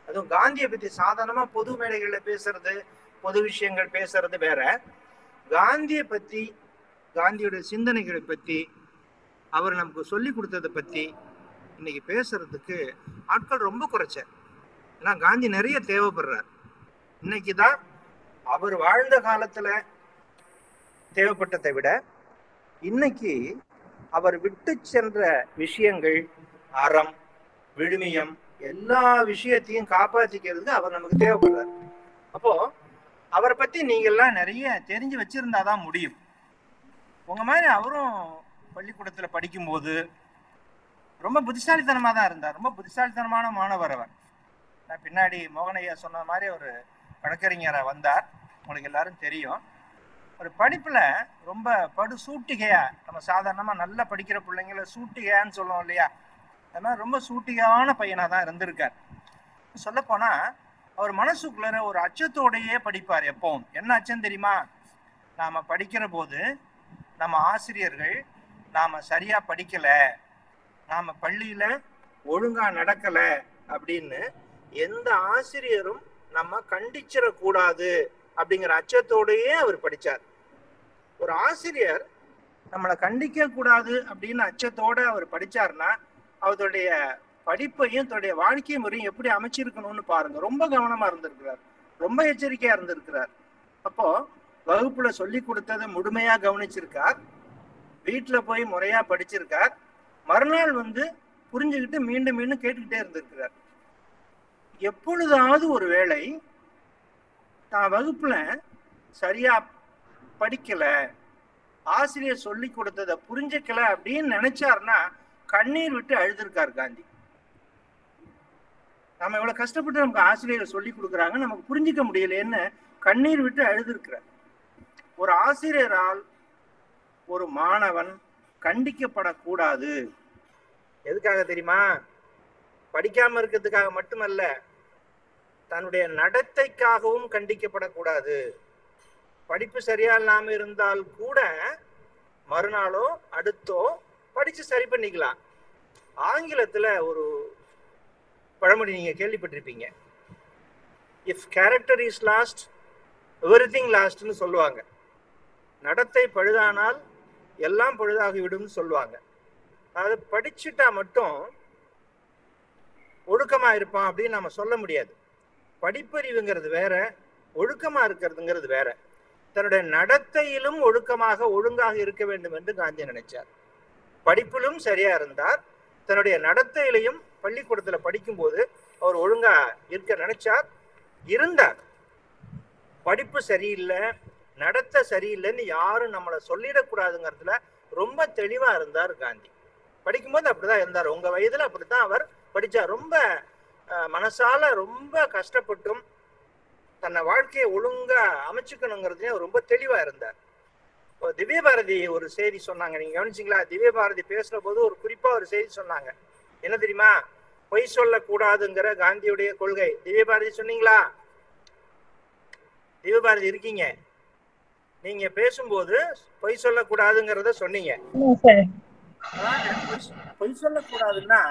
அதுவும் காந்தியை பத்தி சாதாரணமா பொது மேடைகள்ல பேசுறது பொது விஷயங்கள் பேசுறது வேற காந்தியை பத்தி காந்தியோட சிந்தனைகளை பத்தி அவர் நமக்கு சொல்லி கொடுத்ததை பத்தி இன்னைக்கு பேசுறதுக்கு ஆட்கள் ரொம்ப குறைச்சார் ஏன்னா காந்தி நிறைய தேவைப்படுறார் இன்னைக்கு தான் அவர் வாழ்ந்த காலத்துல தேவைப்பட்டதை விட இன்னைக்கு அவர் விட்டு சென்ற விஷயங்கள் அறம் விழுமியம் எல்லா விஷயத்தையும் காப்பாத்திக்கிறதுக்கு அவர் நமக்கு தேவைப்படுறார் அப்போ அவரை பத்தி நீங்க எல்லாம் நிறைய தெரிஞ்சு வச்சிருந்தாதான் முடியும் உங்க மாதிரி அவரும் பள்ளிக்கூடத்துல படிக்கும்போது ரொம்ப புத்திசாலித்தனமா தான் இருந்தார் ரொம்ப புத்திசாலித்தனமான மாணவர் அவர் நான் பின்னாடி மோகனையா சொன்ன மாதிரி ஒரு வழக்கறிஞரை வந்தார் உங்களுக்கு எல்லாரும் தெரியும் ஒரு படிப்புல ரொம்ப படு சூட்டிகையா நம்ம சாதாரணமா நல்லா படிக்கிற பிள்ளைங்கள சூட்டிகையான்னு சொல்லுவோம் இல்லையா அது மாதிரி ரொம்ப சூட்டிகையான பையனா தான் இருந்திருக்கார் சொல்ல போனா அவர் மனசுக்குள்ள ஒரு அச்சத்தோடையே படிப்பார் எப்பவும் என்ன அச்சம் தெரியுமா நாம படிக்கிற போது நம்ம ஆசிரியர்கள் நாம சரியா படிக்கல நாம பள்ளியில ஒழுங்கா நடக்கல அப்படின்னு எந்த ஆசிரியரும் நம்ம கண்டிச்சிடக்கூடாது அப்படிங்கிற அச்சத்தோடயே அவர் படிச்சார் ஒரு ஆசிரியர் நம்மளை கண்டிக்க கூடாது அப்படின்னு அச்சத்தோட அவர் படிச்சாருன்னா அவருடைய படிப்பையும் தன்னுடைய வாழ்க்கை முறையும் எப்படி அமைச்சிருக்கணும்னு பாருங்க ரொம்ப கவனமா இருந்திருக்கிறார் ரொம்ப எச்சரிக்கையா இருந்திருக்கிறார் அப்போ வகுப்புல சொல்லி கொடுத்ததை முழுமையா கவனிச்சிருக்கார் வீட்டுல போய் முறையா படிச்சிருக்கார் மறுநாள் வந்து புரிஞ்சுக்கிட்டு மீண்டும் மீண்டும் கேட்டுக்கிட்டே இருந்திருக்கிறார் எப்பொழுதாவது ஒரு வேளை தான் வகுப்புல சரியா படிக்கல ஆசிரியர் சொல்லி கொடுத்ததை புரிஞ்சுக்கல அப்படின்னு நினைச்சாருன்னா கண்ணீர் விட்டு அழுதுருக்கார் காந்தி நம்ம இவ்வளவு கஷ்டப்பட்டு நமக்கு ஆசிரியர் சொல்லி கொடுக்குறாங்க நமக்கு புரிஞ்சுக்க முடியலையேன்னு கண்ணீர் விட்டு அழுதுருக்கிறார் ஒரு ஆசிரியரால் ஒரு மாணவன் கண்டிக்கப்படக்கூடாது எதுக்காக தெரியுமா படிக்காம இருக்கிறதுக்காக மட்டுமல்ல தன்னுடைய நடத்தைக்காகவும் கண்டிக்கப்படக்கூடாது படிப்பு சரியா இல்லாம இருந்தால் கூட மறுநாளோ அடுத்தோ படிச்சு சரி பண்ணிக்கலாம் ஆங்கிலத்துல ஒரு பழமொழி நீங்க கேள்விப்பட்டிருப்பீங்க if character is lost everything லாஸ்ட்னு சொல்லுவாங்க நடத்தை பழுதானால் எல்லாம் பழுதாகிவிடும்னு சொல்லுவாங்க அதாவது படிச்சுட்டா மட்டும் ஒழுக்கமா இருப்பான் அப்படின்னு நம்ம சொல்ல முடியாது படிப்பறிவுங்கிறது வேற ஒழுக்கமா இருக்கிறதுங்கிறது வேற தன்னுடைய நடத்தையிலும் ஒழுக்கமாக ஒழுங்காக இருக்க வேண்டும் என்று காந்தி நினைச்சார் படிப்பிலும் சரியா இருந்தார் தன்னுடைய நடத்தையிலையும் பள்ளிக்கூடத்துல படிக்கும்போது அவர் ஒழுங்கா இருக்க நினைச்சார் இருந்தார் படிப்பு சரியில்லை நடத்தை சரியில்லைன்னு யாரும் நம்மளை சொல்லிடக்கூடாதுங்கிறதுல ரொம்ப தெளிவா இருந்தார் காந்தி படிக்கும்போது அப்படிதான் இருந்தார் உங்க வயதுல அப்படித்தான் அவர் படிச்சார் ரொம்ப அஹ், மனசால ரொம்ப கஷ்டப்பட்டும் தன்னை வாழ்க்கையை ஒழுங்கா அமைச்சுக்கணுங்கிறதுலயும் அவர் ரொம்ப தெளிவா இருந்தார் இப்போ திவ்ய பாரதி ஒரு செய்தி சொன்னாங்க நீங்க கவனிச்சிங்களா திவ்ய பாரதி பேசுற போது ஒரு குறிப்பா ஒரு செய்தி சொன்னாங்க என்ன தெரியுமா பொய் சொல்லக்கூடாதுங்கிற காந்தியுடைய கொள்கை திவ்ய பாரதி சொன்னீங்களா திவ்ய பாரதி இருக்கீங்க நீங்க பேசும்போது பொய் சொல்லக்கூடாதுங்கிறத சொன்னீங்க அதாவது பொய்- பொய் சொல்லக்கூடாதுன்னா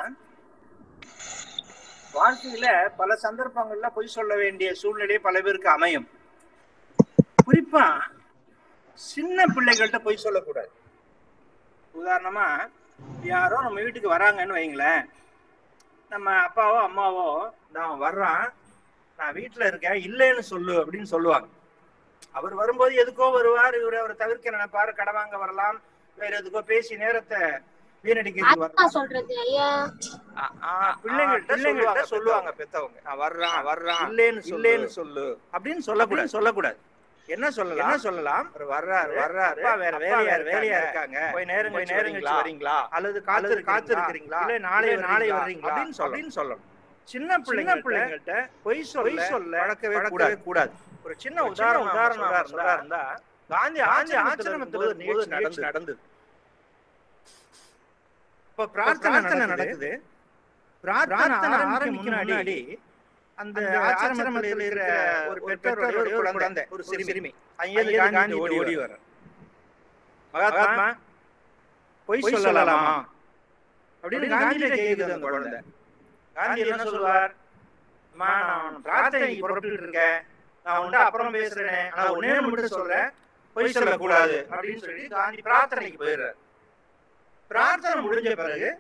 வாழ்க்கையில பல சந்தர்ப்பங்கள்ல பொய் சொல்ல வேண்டிய சூழ்நிலை பல பேருக்கு அமையும் குறிப்பா சின்ன பிள்ளைகள்கிட்ட பொய் சொல்லக்கூடாது உதாரணமா யாரோ நம்ம வீட்டுக்கு வராங்கன்னு வைங்களேன் நம்ம அப்பாவோ அம்மாவோ நான் வர்றான் நான் வீட்டுல இருக்கேன் இல்லைன்னு சொல்லு அப்படின்னு சொல்லுவாங்க அவர் வரும்போது எதுக்கோ வருவார் இவர் அவரை தவிர்க்க நினைப்பாரு கடை வாங்க வரலாம் வேற எதுக்கோ பேசி நேரத்தை வீணடிக்கிறதுக்கு வரலாம் சொல்றது ஐயா ஆ- ஆ, பிள்ளைங்கள்ட்ட பிள்ளைங்கள்ட்ட சொல்லுவாங்க பெத்தவங்க நான் வர்றான் வர்றான் இல்லேன்னு இல்லேன்னு சொல்லு அப்படின்னு சொல்லக்கூடாது சொல்லக்கூடாது என்ன சொல்லலாம் என்ன சொல்லலாம் அவர் வர்றாரு வர்றாரு அப்பா வேற வேலையா வேலையா இருக்காங்க போய் நேரம் போய் நேரம் கழிச்சு வரீங்களா அல்லது காத்து காத்து இருக்கிறீங்களா இல்ல நாளை நாளை வர்றீங்களா அப்படின்னு சொல்ல அப்படின்னு சொல்லணும் சின்ன பிள்ளைங்க பிள்ளைங்கள்ட்ட பொய் சொல்ல சொல்ல வளர்க்கவே கூடாது கூடாது ஒரு சின்ன உதாரணம் உதாரணம் சொல்றா இருந்தா காந்தி ஆட்சி ஆச்சிரமத்துல ஒரு நிகழ்ச்சி நடந்து நடந்தது இப்ப பிரார்த்தனை நடக்குது பிரார்த்தனை ஆரம்பிக்கும் முன்னாடி அந்த ஆசிரமத்தில் இருக்கிற ஒரு பெற்றோர் ஒரு குழந்தை ஒரு சிறுமி அங்கேயிருந்து காந்தி ஓடி ஓடி வர மகாத்மா பொய் சொல்லலாமா அப்படின்னு காந்தியில கேக்குது அந்த குழந்தை காந்தி என்ன சொல்லுவார் அம்மா நான் பிரார்த்தனைக்கு புறப்பட்டு இருக்கேன் நான் உன்ட்ட அப்புறம் பேசுறேன் ஆனா ஒன்னே ஒண்ணு மட்டும் சொல்றேன் பொய் சொல்லக்கூடாது அப்படின்னு சொல்லி காந்தி பிரார்த்தனைக்கு போயிடுறாரு பிரார்த்தனை முடிஞ்ச பிறகு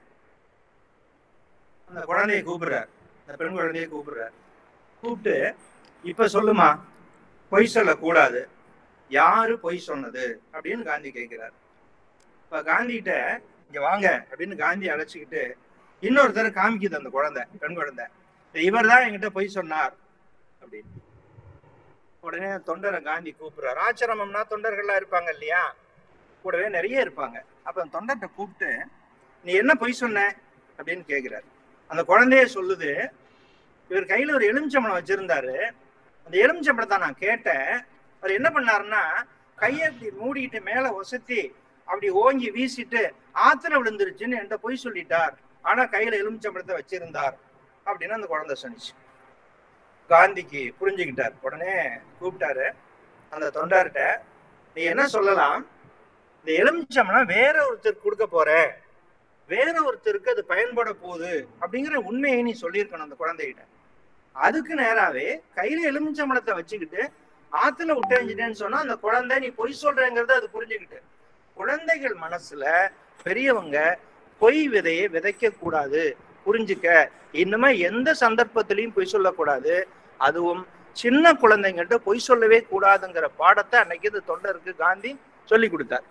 அந்த குழந்தையை கூப்பிடுறாரு அந்த பெண் குழந்தையை கூப்பிடுறாரு கூப்பிட்டு இப்ப சொல்லுமா பொய் சொல்லக்கூடாது யாரு பொய் சொன்னது அப்படின்னு காந்தி கேட்கிறார் இப்ப காந்தி கிட்ட இங்க வாங்க அப்படின்னு காந்தி அழைச்சிக்கிட்டு இன்னொருத்தர் காமிக்குது அந்த குழந்தை பெண் குழந்தை இவர் தான் என்கிட்ட பொய் சொன்னார் அப்படின்னு உடனே தொண்டரை காந்தி கூப்பிடுறாரு ஆச்சிரமம்னா தொண்டர்கள்லாம் இருப்பாங்க இல்லையா கூடவே நிறைய இருப்பாங்க அப்ப அந்த தொண்டர்கிட்ட கூப்பிட்டு நீ என்ன பொய் சொன்ன அப்படின்னு கேக்குறாரு அந்த குழந்தைய சொல்லுது இவர் கையில ஒரு எலுமிச்சம்பழம் வச்சிருந்தாரு அந்த எலுமிச்சம்பழத்தை நான் கேட்டேன் அவர் என்ன பண்ணாருன்னா கையை இப்படி மூடிட்டு மேல ஒசத்தி அப்படி ஓங்கி வீசிட்டு ஆத்துல விழுந்துருச்சுன்னு என்கிட்ட பொய் சொல்லிட்டார் ஆனா கையில எலுமிச்சம்பழத்தை வச்சிருந்தார் அப்படின்னு அந்த குழந்தை சொன்னிச்சு காந்திக்கு புரிஞ்சுக்கிட்டார் உடனே கூப்பிட்டாரு அந்த தொண்டார்கிட்ட நீ என்ன சொல்லலாம் இந்த எலுமிச்சம்பழம் வேற ஒருத்தருக்கு கொடுக்க போற வேற ஒருத்தருக்கு அது பயன்பட போகுது அப்படிங்கிற உண்மையை நீ சொல்லியிருக்கணும் அந்த குழந்தைகிட்ட அதுக்கு நேராவே கையில எலுமிச்சம்பழத்தை வச்சுக்கிட்டு ஆத்துல விட்டேன்னு சொன்னா அந்த குழந்தை நீ பொய் சொல்றேங்கிறத அது புரிஞ்சுக்கிட்டு குழந்தைகள் மனசுல பெரியவங்க பொய் விதையை விதைக்க கூடாது புரிஞ்சுக்க இன்னுமே எந்த சந்தர்ப்பத்திலையும் பொய் சொல்லக்கூடாது அதுவும் சின்ன குழந்தைங்கள்ட்ட பொய் சொல்லவே கூடாதுங்கிற பாடத்தை அன்னைக்கு இந்த தொண்டருக்கு காந்தி சொல்லி கொடுத்தார்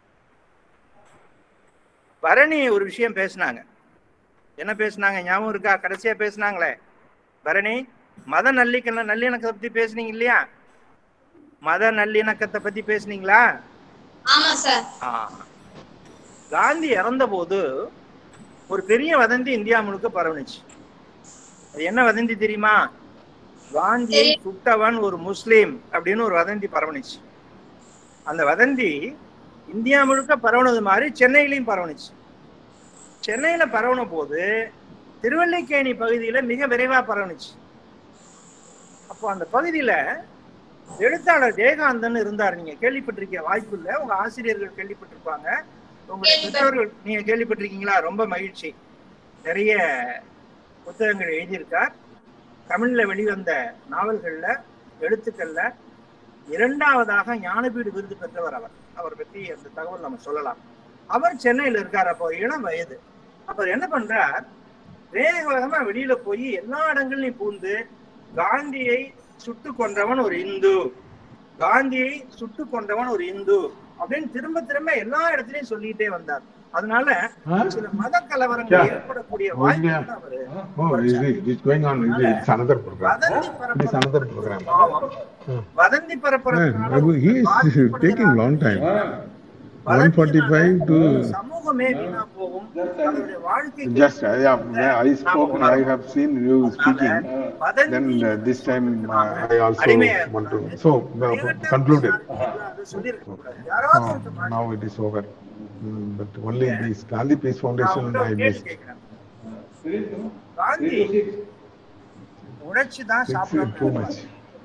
பரணி ஒரு விஷயம் பேசினாங்க என்ன பேசினாங்க ஞாபகம் இருக்கா கடைசியா பேசினாங்களே பரணி மத நல்லிக்க நல்லிணக்கத்தை பத்தி பேசுனீங்க இல்லையா மத நல்லிணக்கத்தை பத்தி பேசுனீங்களா ஆமா சார் ஆ. காந்தி இறந்த போது ஒரு பெரிய வதந்தி இந்தியா முழுக்க பரவுனுச்சு அது என்ன வதந்தி தெரியுமா காந்தியை தெரியும். சுட்டவன் ஒரு முஸ்லீம் அப்படின்னு ஒரு வதந்தி பரவுனுச்சு அந்த வதந்தி இந்தியா முழுக்க பரவுனது மாதிரி சென்னையிலையும் பரவுனுச்சு சென்னையில பரவுன போது திருவல்லிக்கேணி பகுதியில மிக விரைவா பரவுனுச்சு அப்போ அந்த பகுதியில எழுத்தாளர் ஜெயகாந்தன் இருந்தார் நீங்க கேள்விப்பட்டிருக்க வாய்ப்பு இல்ல உங்க ஆசிரியர்கள் கேள்விப்பட்டிருப்பாங்க உங்க பெற்றோர்கள் நீங்க கேள்விப்பட்டிருக்கீங்களா ரொம்ப மகிழ்ச்சி நிறைய புத்தகங்கள் எழுதியிருக்கார் தமிழ்ல வெளிவந்த நாவல்கள்ல எழுத்துக்கள்ல இரண்டாவதாக ஞானபீடு விருது பெற்றவர் அவர் அவர் பத்தி அந்த தகவல் நம்ம சொல்லலாம் அவர் சென்னையில இருக்கார் அப்போ இளம் வயது அவர் என்ன பண்றார் வேக வேகமா வெளியில போய் எல்லா இடங்கள்லயும் பூந்து காந்தியை சுட்டு கொன்றவன் ஒரு இந்து காந்தியை சுட்டு கொன்றவன் ஒரு இந்து அப்படின்னு திரும்ப திரும்ப எல்லா இடத்துலயும் சொல்லிட்டே வந்தார் அதனால Huh? சில மத கலவரங்கள் Yeah. ஏற்படக்கூடிய Oh, வாய்ப்பு yeah. அவரு Oh, is it? It's going on. Is it? It's another program. வதந்தி It is another program. பாவம். Hmm. வதந்தி Yeah, பரப்புறதுனால Babu, he is பாதிக்கப்படுகிறார். taking long time. வதந்தியினால 145 to சமூகமே வீணா போகும் அவருடைய வாழ்க்கைக்கு Just, uh, yeah, yeah, I spoke, I have seen you speaking. வதந்தி Then uh, this time uh, I also அடிமையா want to. So, uh, concluded. அது சொல்லியிருக்கக்கூடாது. யாராவது Oh, ஒருத்தர் பாருங்க. now it is over. Mm, But only this Gandhi Peace நான் Foundation உங்கள்ட்ட I ஒரு கேள்வி missed. கேட்கிறேன். காந்தி உழைச்சு தான் It's uh, too much.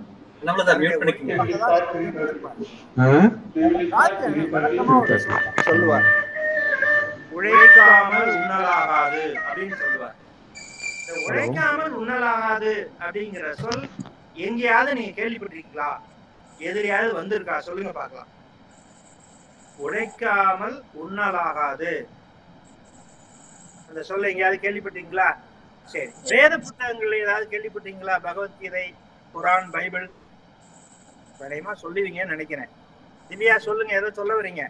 Huh? சொல்லுவார் உழைக்காமல் உண்ணலாகாது அப்படின்னு சொல்லுவார் இந்த உழைக்காமல் உண்ணலாகாது அப்படிங்கிற சொல் எங்கேயாவது நீங்க கேள்விப்பட்டிருக்கீங்களா எதிரியாவது வந்திருக்கா சொல்லுங்க பார்க்கலாம் உழைக்காமல் உண்ணலாகாது அந்த சொல்ல எங்கேயாவது கேள்விப்பட்டீங்களா சரி வேத புத்தகங்கள்ல ஏதாவது கேள்விப்பட்டீங்களா பகவத்கீதை குரான் பைபிள் விடயமா சொல்லுவீங்கன்னு நினைக்கிறேன் திவ்யா சொல்லுங்க ஏதோ சொல்ல வரீங்க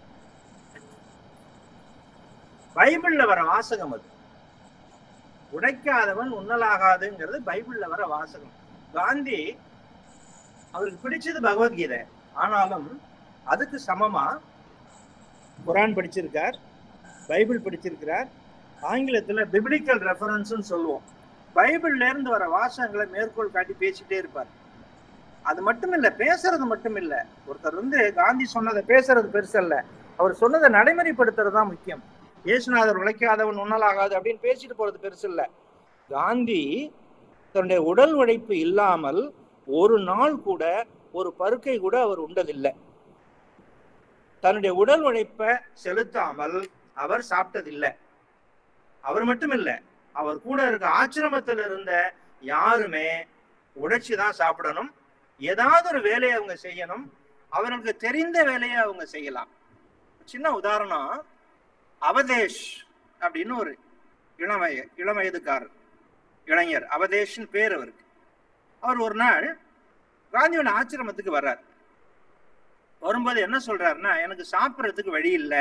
பைபிள்ல வர வாசகம் அது உடைக்காதவன் உண்ணலாகாதுங்கிறது பைபிள்ல வர வாசகம் காந்தி அவருக்கு பிடிச்சது பகவத்கீதை ஆனாலும் அதுக்கு சமமா குரான் படிச்சிருக்கார் பைபிள் படிச்சிருக்கிறார் ஆங்கிலத்துல பிபிளிக்கல் ரெஃபரன்ஸ்னு சொல்லுவோம் பைபிள்ல இருந்து வர வாசகங்களை மேற்கோள் காட்டி பேசிட்டே இருப்பார் அது மட்டும் இல்ல பேசுறது மட்டும் இல்ல ஒருத்தர் வந்து காந்தி சொன்னதை பேசுறது பெருசு இல்ல அவர் சொன்னதை நடைமுறைப்படுத்துறது தான் முக்கியம் இயேசுநாதர் உழைக்காதவன் உண்ணலாகாது அப்படின்னு பேசிட்டு போறது பெருசு இல்ல காந்தி தன்னுடைய உடல் உழைப்பு இல்லாமல் ஒரு நாள் கூட ஒரு பருக்கை கூட அவர் உண்டதில்லை தன்னுடைய உடல் உழைப்பை செலுத்தாமல் அவர் சாப்பிட்டதில்லை அவர் மட்டும் இல்ல அவர் கூட இருக்க ஆச்சிரமத்தில் இருந்த யாருமே உழைச்சி தான் சாப்பிடணும் ஏதாவது ஒரு வேலையை அவங்க செய்யணும் அவர்களுக்கு தெரிந்த வேலையை அவங்க செய்யலாம் சின்ன உதாரணம் அவதேஷ் அப்படின்னு ஒரு இளம் வய இளம் வயதுக்காரர் இளைஞர் அவதேஷ்னு பேர் அவருக்கு அவர் ஒரு நாள் காந்தியோட ஆசிரமத்துக்கு வர்றார் வரும்போது என்ன சொல்றாருன்னா எனக்கு சாப்பிட்றதுக்கு வழி இல்லை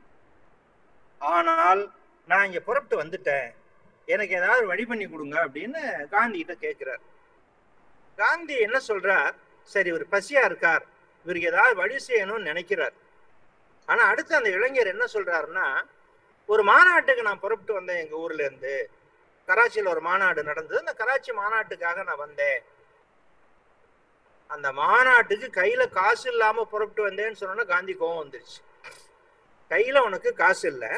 ஆனால் நான் இங்க புறப்பட்டு வந்துட்டேன் எனக்கு ஏதாவது வழி பண்ணி கொடுங்க அப்படின்னு காந்தி கிட்ட கேட்கிறார் காந்தி என்ன சொல்றார் சரி இவர் பசியா இருக்கார் இவருக்கு ஏதாவது வழி செய்யணும்னு நினைக்கிறார் ஆனா அடுத்து அந்த இளைஞர் என்ன சொல்றாருன்னா ஒரு மாநாட்டுக்கு நான் புறப்பட்டு வந்தேன் எங்க ஊர்ல இருந்து கராச்சியில் ஒரு மாநாடு நடந்தது அந்த கராச்சி மாநாட்டுக்காக நான் வந்தேன் அந்த மாநாட்டுக்கு கையில காசு இல்லாம புறப்பட்டு வந்தேன்னு சொன்னோன்னா காந்தி கோவம் வந்துருச்சு கையில உனக்கு காசு இல்லை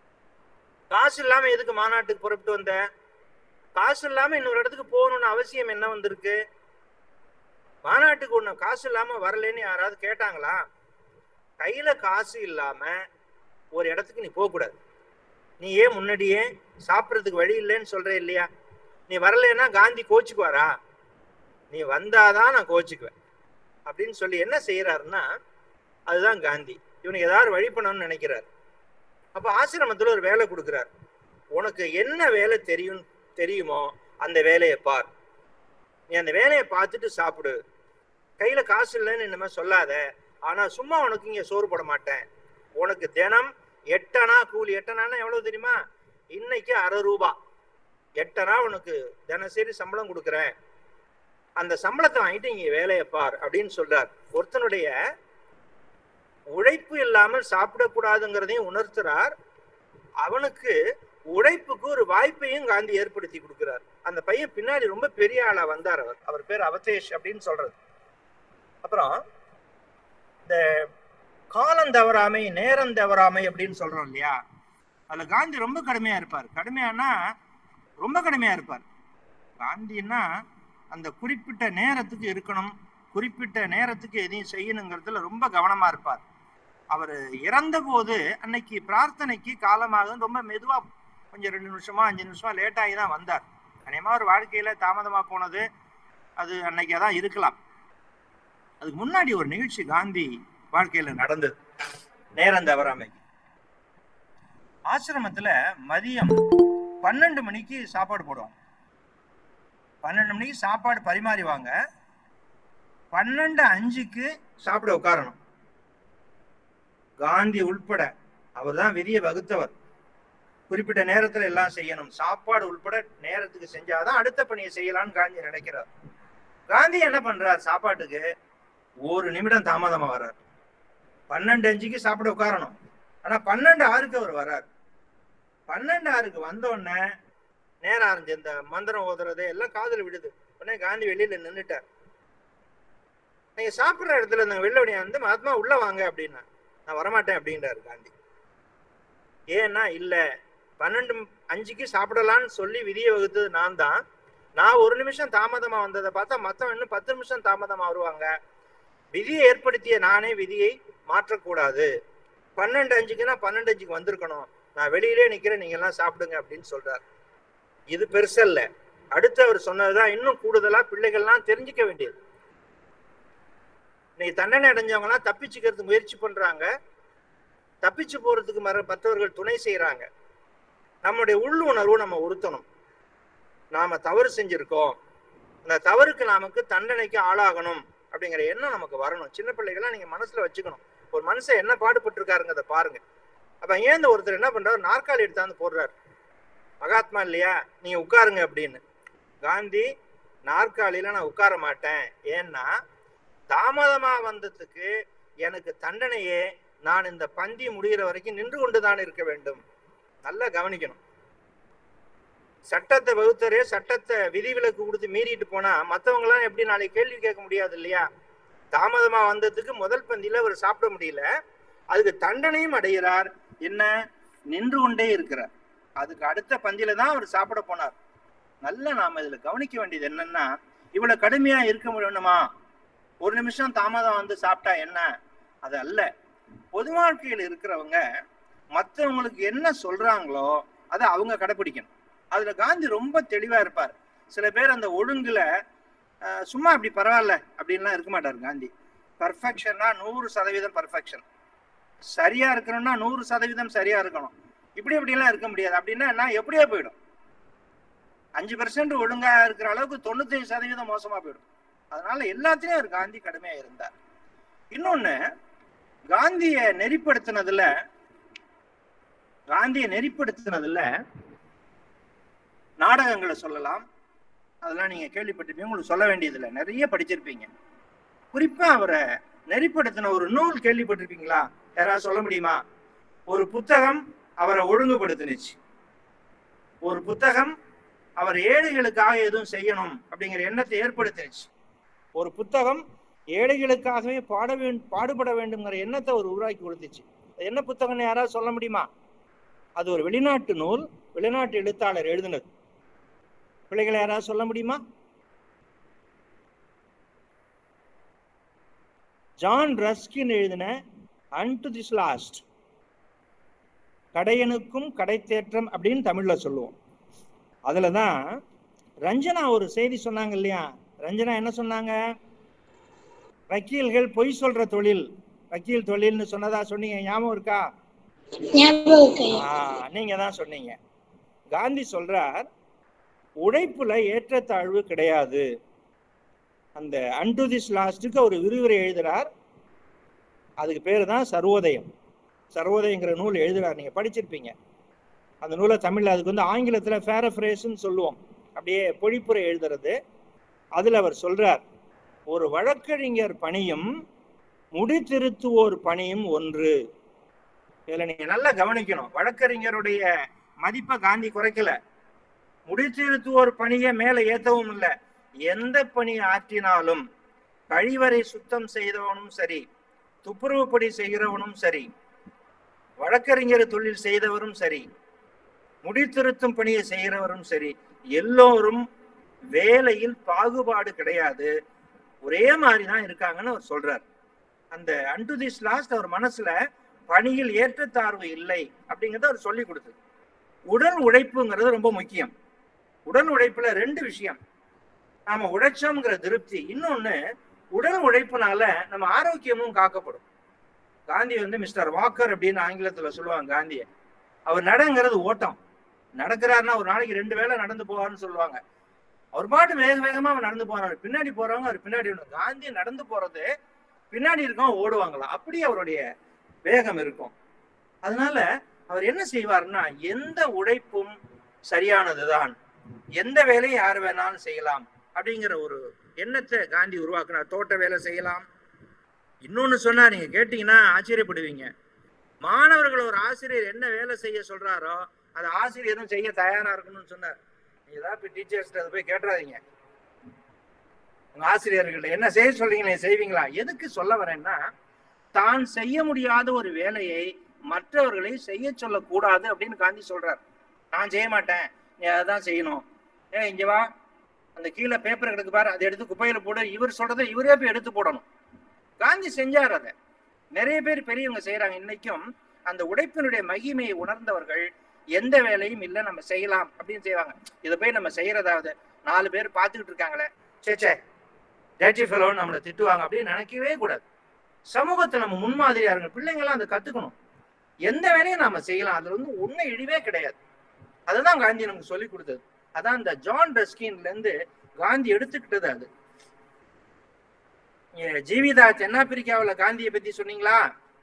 காசு இல்லாம எதுக்கு மாநாட்டுக்கு புறப்பட்டு வந்த காசு இல்லாம இன்னொரு இடத்துக்கு போகணும்னு அவசியம் என்ன வந்திருக்கு மாநாட்டுக்கு ஒண்ணு காசு இல்லாம வரலன்னு யாராவது கேட்டாங்களா கையில காசு இல்லாம ஒரு இடத்துக்கு நீ போக கூடாது நீ ஏன் முன்னாடியே சாப்பிட்றதுக்கு வழி இல்லைன்னு சொல்ற இல்லையா நீ வரலைன்னா காந்தி கோச்சுக்குவாரா நீ வந்தாதான் நான் கோச்சுக்குவேன் அப்படின்னு சொல்லி என்ன செய்யறாருன்னா அதுதான் காந்தி இவனுக்கு ஏதாவது வழி பண்ணணும்னு நினைக்கிறார் அப்ப ஆசிரமத்துல ஒரு வேலை கொடுக்குறார் உனக்கு என்ன வேலை தெரியும் தெரியுமோ அந்த வேலையை பார் நீ அந்த வேலையை பார்த்துட்டு சாப்பிடு கையில காசு இல்லைன்னு இனிமே சொல்லாத ஆனா சும்மா உனக்கு இங்க சோறு போட மாட்டேன் உனக்கு தினம் எட்டனா கூலி எட்டனான்னா எவ்வளவு தெரியுமா இன்னைக்கு அரை ரூபா எட்டனா உனக்கு தினசரி சம்பளம் கொடுக்குறேன் அந்த சம்பளத்தை வாங்கிட்டு இங்க வேலையை பார் அப்படின்னு சொல்றார் ஒருத்தனுடைய உழைப்பு இல்லாமல் சாப்பிடக்கூடாதுங்கிறதையும் உணர்த்துறார் அவனுக்கு உழைப்புக்கு ஒரு வாய்ப்பையும் காந்தி ஏற்படுத்தி கொடுக்கிறார் அந்த பையன் பின்னாடி ரொம்ப பெரிய ஆளா வந்தார் அவர் அவர் பேர் அவதேஷ் அப்படின்னு சொல்றது அப்புறம் இந்த காலம் தவறாமை நேரம் தவறாமை அப்படின்னு சொல்றோம் இல்லையா அதுல காந்தி ரொம்ப கடுமையா இருப்பார் கடுமையானா ரொம்ப கடுமையா இருப்பார் காந்தின்னா அந்த குறிப்பிட்ட நேரத்துக்கு இருக்கணும் குறிப்பிட்ட நேரத்துக்கு எதையும் செய்யணுங்கிறதுல ரொம்ப கவனமா இருப்பார் அவர் இறந்த போது அன்னைக்கு பிரார்த்தனைக்கு காலமாக ரொம்ப மெதுவா கொஞ்சம் ரெண்டு நிமிஷமா அஞ்சு நிமிஷமா லேட் ஆகி தான் வந்தார் அநேகமா ஒரு வாழ்க்கையில தாமதமா போனது அது அன்னைக்கு தான் இருக்கலாம் அதுக்கு முன்னாடி ஒரு நிகழ்ச்சி காந்தி வாழ்க்கையில நடந்தது நேரம் தவறாமை ஆசிரமத்துல மதியம் பன்னெண்டு மணிக்கு சாப்பாடு போடுவாங்க பன்னெண்டு மணிக்கு சாப்பாடு பரிமாறிவாங்க பன்னெண்டு அஞ்சுக்கு சாப்பிட உட்காரணும் காந்தி உள்பட அவர் தான் விதியை வகுத்தவர் குறிப்பிட்ட நேரத்துல எல்லாம் செய்யணும் சாப்பாடு உள்பட நேரத்துக்கு செஞ்சாதான் அடுத்த பணியை செய்யலாம்னு காந்தி நினைக்கிறார் காந்தி என்ன பண்றார் சாப்பாட்டுக்கு ஒரு நிமிடம் தாமதமா வர்றார் பன்னெண்டு அஞ்சுக்கு சாப்பிட உட்காரணும் ஆனா பன்னெண்டு ஆறுக்கு அவர் வர்றார் பன்னெண்டு ஆறுக்கு வந்த உடனே நேரம் ஆரம்பிச்சு இந்த மந்திரம் ஓதுறது எல்லாம் காதுல விடுது உடனே காந்தி வெளியில நின்னுட்டார் நீங்க சாப்பிடுற இடத்துல இந்த வெள்ளவடியா வந்து மகாத்மா உள்ள வாங்க அப்படின்னா நான் வரமாட்டேன் அப்படின்றாரு காந்தி ஏன்னா இல்ல பன்னெண்டு அஞ்சுக்கு சாப்பிடலாம்னு சொல்லி விதியை வகுத்தது நான் தான் நான் ஒரு நிமிஷம் தாமதமா வந்ததை பார்த்தா மத்தவன் இன்னும் பத்து நிமிஷம் தாமதமா வருவாங்க விதியை ஏற்படுத்திய நானே விதியை மாற்றக்கூடாது பன்னெண்டு அஞ்சுக்குன்னா பன்னெண்டு அஞ்சுக்கு வந்திருக்கணும் நான் வெளியிலே நிக்கிறேன் நீங்க எல்லாம் சாப்பிடுங்க அப்படின்னு சொல்றாரு இது பெருசல்ல அடுத்து அவர் சொன்னதுதான் இன்னும் கூடுதலா பிள்ளைகள்லாம் தெரிஞ்சுக்க வேண்டியது இன்னைக்கு தண்டனை அடைஞ்சவங்க எல்லாம் தப்பிச்சுக்கிறதுக்கு முயற்சி பண்றாங்க தப்பிச்சு போறதுக்கு மற மற்றவர்கள் துணை செய்யறாங்க நம்முடைய உள்ளுணர்வு நம்ம உறுத்தணும் நாம தவறு செஞ்சிருக்கோம் அந்த தவறுக்கு நமக்கு தண்டனைக்கு ஆளாகணும் அப்படிங்கிற எண்ணம் நமக்கு வரணும் சின்ன பிள்ளைகள்லாம் நீங்க மனசுல வச்சுக்கணும் ஒரு மனுஷன் என்ன பாடுபட்டிருக்காருங்கிறத பாருங்க அப்ப ஏன் ஒருத்தர் என்ன பண்றாரு நாற்காலி எடுத்தாந்து போடுறாரு மகாத்மா இல்லையா நீங்க உட்காருங்க அப்படின்னு காந்தி நாற்காலியில நான் உட்கார மாட்டேன் ஏன்னா தாமதமா வந்ததுக்கு எனக்கு தண்டனையே நான் இந்த பந்தி முடிகிற வரைக்கும் நின்று கொண்டுதான் இருக்க வேண்டும் நல்லா கவனிக்கணும் சட்டத்தை வகுத்தரே சட்டத்தை விதிவிலக்கு கொடுத்து மீறிட்டு போனா மத்தவங்க எல்லாம் எப்படி நாளைக்கு கேள்வி கேட்க முடியாது இல்லையா தாமதமா வந்ததுக்கு முதல் பந்தியில அவர் சாப்பிட முடியல அதுக்கு தண்டனையும் அடைகிறார் என்ன நின்று கொண்டே இருக்கிறார் அதுக்கு அடுத்த பந்தியில தான் அவர் சாப்பிட போனார் நல்ல நாம இதுல கவனிக்க வேண்டியது என்னன்னா இவ்வளவு கடுமையா இருக்க முடியணுமா ஒரு நிமிஷம் தாமதம் வந்து சாப்பிட்டா என்ன அது அல்ல பொது வாழ்க்கையில் இருக்கிறவங்க மற்றவங்களுக்கு என்ன சொல்றாங்களோ அதை அவங்க கடைபிடிக்கணும் அதுல காந்தி ரொம்ப தெளிவா இருப்பார் சில பேர் அந்த ஒழுங்குல அஹ், சும்மா அப்படி பரவாயில்ல அப்படின்லாம் இருக்க மாட்டார் காந்தி பர்ஃபெக்ஷன்னா நூறு சதவீதம் பர்ஃபெக்ஷன் சரியா இருக்கணும்னா நூறு சதவீதம் சரியா இருக்கணும் இப்படி இப்படிலாம் இருக்க முடியாது அப்படின்னா நான் எப்படியே போயிடும் அஞ்சு பெர்சன்ட் ஒழுங்கா இருக்கிற அளவுக்கு தொண்ணூத்தஞ்சு சதவீதம் மோசமா போயிடும் அதனால எல்லாத்துலயும் அவர் காந்தி கடுமையா இருந்தார் இன்னொன்னு காந்திய நெறிப்படுத்தினதுல காந்திய நெறிப்படுத்தினதுல நாடகங்களை சொல்லலாம் அதெல்லாம் நீங்க கேள்விப்பட்டிருப்பீங்க உங்களுக்கு சொல்ல வேண்டியதில்லை நிறைய படிச்சிருப்பீங்க குறிப்பா அவரை நெறிப்படுத்தின ஒரு நூல் கேள்விப்பட்டிருப்பீங்களா யாராவது சொல்ல முடியுமா ஒரு புத்தகம் அவரை ஒழுங்குபடுத்தினுச்சு ஒரு புத்தகம் அவர் ஏழைகளுக்காக எதுவும் செய்யணும் அப்படிங்கிற எண்ணத்தை ஏற்படுத்தினுச்சு ஒரு புத்தகம் ஏழைகளுக்காகவே பாட வேண்டும் பாடுபட வேண்டுங்கிற எண்ணத்தை அவர் உருவாக்கி கொடுத்துச்சு அது என்ன புத்தகம்னு யாராவது சொல்ல முடியுமா அது ஒரு வெளிநாட்டு நூல் வெளிநாட்டு எழுத்தாளர் எழுதினது பிள்ளைகளை யாராவது சொல்ல முடியுமா ஜான் ரஸ்கின் எழுதின அன்டு திஸ் லாஸ்ட் கடையனுக்கும் கடைத்தேற்றம் அப்படின்னு தமிழ்ல சொல்லுவோம் அதுல தான் ரஞ்சனா ஒரு செய்தி சொன்னாங்க இல்லையா ரஞ்சனா என்ன சொன்னாங்க வக்கீல்கள் பொய் சொல்ற தொழில் வக்கீல் தொழில்னு சொன்னதா சொன்னீங்க ஞாபகம் இருக்கா ஞாபகம் இருக்கு ஆ, நீங்க தான் சொன்னீங்க காந்தி சொல்றார் உழைப்புல ஏற்றத்தாழ்வு கிடையாது அந்த அன்டு திஸ் லாஸ்ட்டுக்கு ஒரு விரிவுரை எழுதுறார் அதுக்கு பேர் தான் சர்வோதயம் சர்வோதயங்கிற நூல் எழுதுறார் நீங்க படிச்சிருப்பீங்க அந்த நூலை தமிழ்ல அதுக்கு வந்து ஆங்கிலத்துல பேரஃப்ரேஸ்ன்னு சொல்லுவோம் அப்படியே பொழிப்புரை எழுதுறது அதுல அவர் சொல்றார் ஒரு வழக்கறிஞர் பணியும் முடித்திருத்துவோர் பணியும் ஒன்று இதுல நீங்க நல்லா கவனிக்கணும் வழக்கறிஞருடைய மதிப்பை காந்தி குறைக்கல முடித்திருத்துவோர் பணியை மேல ஏத்தவும் இல்லை எந்த பணி ஆற்றினாலும் கழிவறை சுத்தம் செய்தவனும் சரி துப்புரவு பணி செய்கிறவனும் சரி வழக்கறிஞர் தொழில் செய்தவரும் சரி முடித்திருத்தும் பணியை செய்கிறவரும் சரி எல்லோரும் வேலையில் பாகுபாடு கிடையாது ஒரே மாதிரி தான் இருக்காங்கன்னு அவர் சொல்றார் அந்த அன்டு திஸ் லாஸ்ட் அவர் மனசுல பணியில் ஏற்றத்தாழ்வு இல்லை அப்படிங்கறத அவர் சொல்லி கொடுத்தது உடல் உழைப்புங்கிறது ரொம்ப முக்கியம் உடல் உழைப்புல ரெண்டு விஷயம் நாம உழைச்சோம்ங்கிற திருப்தி இன்னொன்னு உடல் உழைப்புனால நம்ம ஆரோக்கியமும் காக்கப்படும் காந்தி வந்து மிஸ்டர் வாக்கர் அப்படின்னு ஆங்கிலத்துல சொல்லுவாங்க காந்திய அவர் நடங்கிறது ஓட்டம் நடக்கிறாருன்னா ஒரு நாளைக்கு ரெண்டு வேளை நடந்து போவார்னு சொல்லுவாங்க அவர் பாட்டு வேக வேகமா அவர் நடந்து போறாரு பின்னாடி போறவங்க அவர் பின்னாடி வரணும். காந்தி நடந்து போறது பின்னாடி இருக்கவங்க ஓடுவாங்களாம் அப்படி அவருடைய வேகம் இருக்கும் அதனால அவர் என்ன செய்வார்னா எந்த உழைப்பும் சரியானதுதான் எந்த வேலையும் யார் வேணாலும் செய்யலாம் அப்படிங்கிற ஒரு எண்ணத்தை காந்தி உருவாக்குனார் தோட்ட வேலை செய்யலாம் இன்னொன்னு சொன்னா நீங்க கேட்டீங்கன்னா ஆச்சரியப்படுவீங்க மாணவர்கள் ஒரு ஆசிரியர் என்ன வேலை செய்ய சொல்றாரோ அது ஆசிரியரும் செய்ய தயாரா இருக்கணும்னு சொன்னார் நீங்க ஏதாவது போய் டீச்சர்ஸ்ட்ட அதை போய் கேட்டுறாதீங்க உங்க ஆசிரியர்கள்ட்ட என்ன செய்ய சொல்றீங்க நீங்க செய்வீங்களா எதுக்கு சொல்ல வரேன்னா தான் செய்ய முடியாத ஒரு வேலையை மற்றவர்களை செய்ய சொல்லக்கூடாது அப்படின்னு காந்தி சொல்றார் நான் செய்ய மாட்டேன் நீ அதான் செய்யணும் ஏ இங்க வா அந்த கீழே பேப்பர் கிடக்கு பாரு அதை எடுத்து குப்பையில போடு இவர் சொல்றதை இவரே போய் எடுத்து போடணும் காந்தி செஞ்சார் அதை நிறைய பேர் பெரியவங்க செய்யறாங்க இன்னைக்கும் அந்த உடைப்பினுடைய மகிமையை உணர்ந்தவர்கள் எந்த வேலையும் இல்லை நம்ம செய்யலாம் அப்படின்னு செய்வாங்க இதை போய் நம்ம செய்யறதாவது நாலு பேர் பார்த்துக்கிட்டு இருக்காங்களே சே சே டேட்டி ஃபெலோ நம்மளை திட்டுவாங்க அப்படின்னு நினைக்கவே கூடாது சமூகத்தை நம்ம முன்மாதிரியா இருங்க பிள்ளைங்களாம் அதை கத்துக்கணும் எந்த வேலையும் நாம செய்யலாம் அதுல வந்து உண்மை இழிவே கிடையாது அதுதான் காந்தி நமக்கு சொல்லி கொடுத்தது அதான் இந்த ஜான் ரஸ்கின்ல இருந்து காந்தி எடுத்துக்கிட்டது அது ஏ, ஜீவிதா தென்னாப்பிரிக்காவுல காந்தியை பத்தி சொன்னீங்களா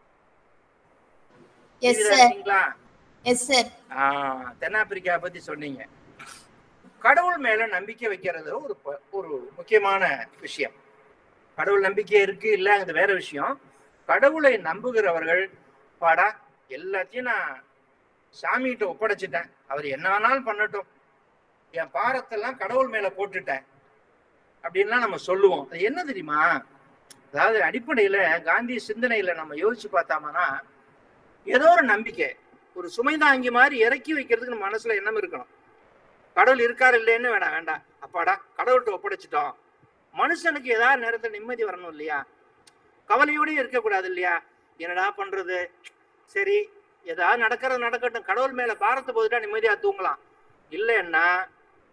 எஸ் ஜீவிதா சார் சொன்னீங்களா எஸ் சார் ஆஹ் தென்னாப்பிரிக்கா பத்தி சொன்னீங்க கடவுள் மேல நம்பிக்கை வைக்கிறது ஒரு ப- ஒரு முக்கியமான விஷயம் கடவுள் நம்பிக்கை இருக்கு இல்ல அது வேற விஷயம் கடவுளை நம்புகிறவர்கள் பாடா எல்லாத்தையும் நான் சாமிகிட்ட ஒப்படைச்சிட்டேன் அவர் என்ன வேணாலும் பண்ணட்டும் என் பாரத்தெல்லாம் கடவுள் மேல போட்டுட்டேன் அப்படின்லாம் நம்ம சொல்லுவோம் அது என்ன தெரியுமா அதாவது அடிப்படையில காந்தி சிந்தனையில நம்ம யோசிச்சு பார்த்தாமனா ஏதோ ஒரு நம்பிக்கை ஒரு சுமைதாங்கி மாதிரி இறக்கி வைக்கிறதுக்கு நம்ம மனசுல எண்ணம் இருக்கணும் கடவுள் இருக்காரு இல்லைன்னு வேணாம் வேண்டாம் அப்பாடா கடவுள்கிட்ட ஒப்படைச்சிட்டோம் மனுஷனுக்கு ஏதாவது நேரத்துல நிம்மதி வரணும் இல்லையா கவலையோடயும் இருக்கக்கூடாது இல்லையா என்னடா பண்றது சரி ஏதாவது நடக்கிறது நடக்கட்டும் கடவுள் மேல பாரத்தை போதுட்டா நிம்மதியா தூங்கலாம் இல்லைன்னா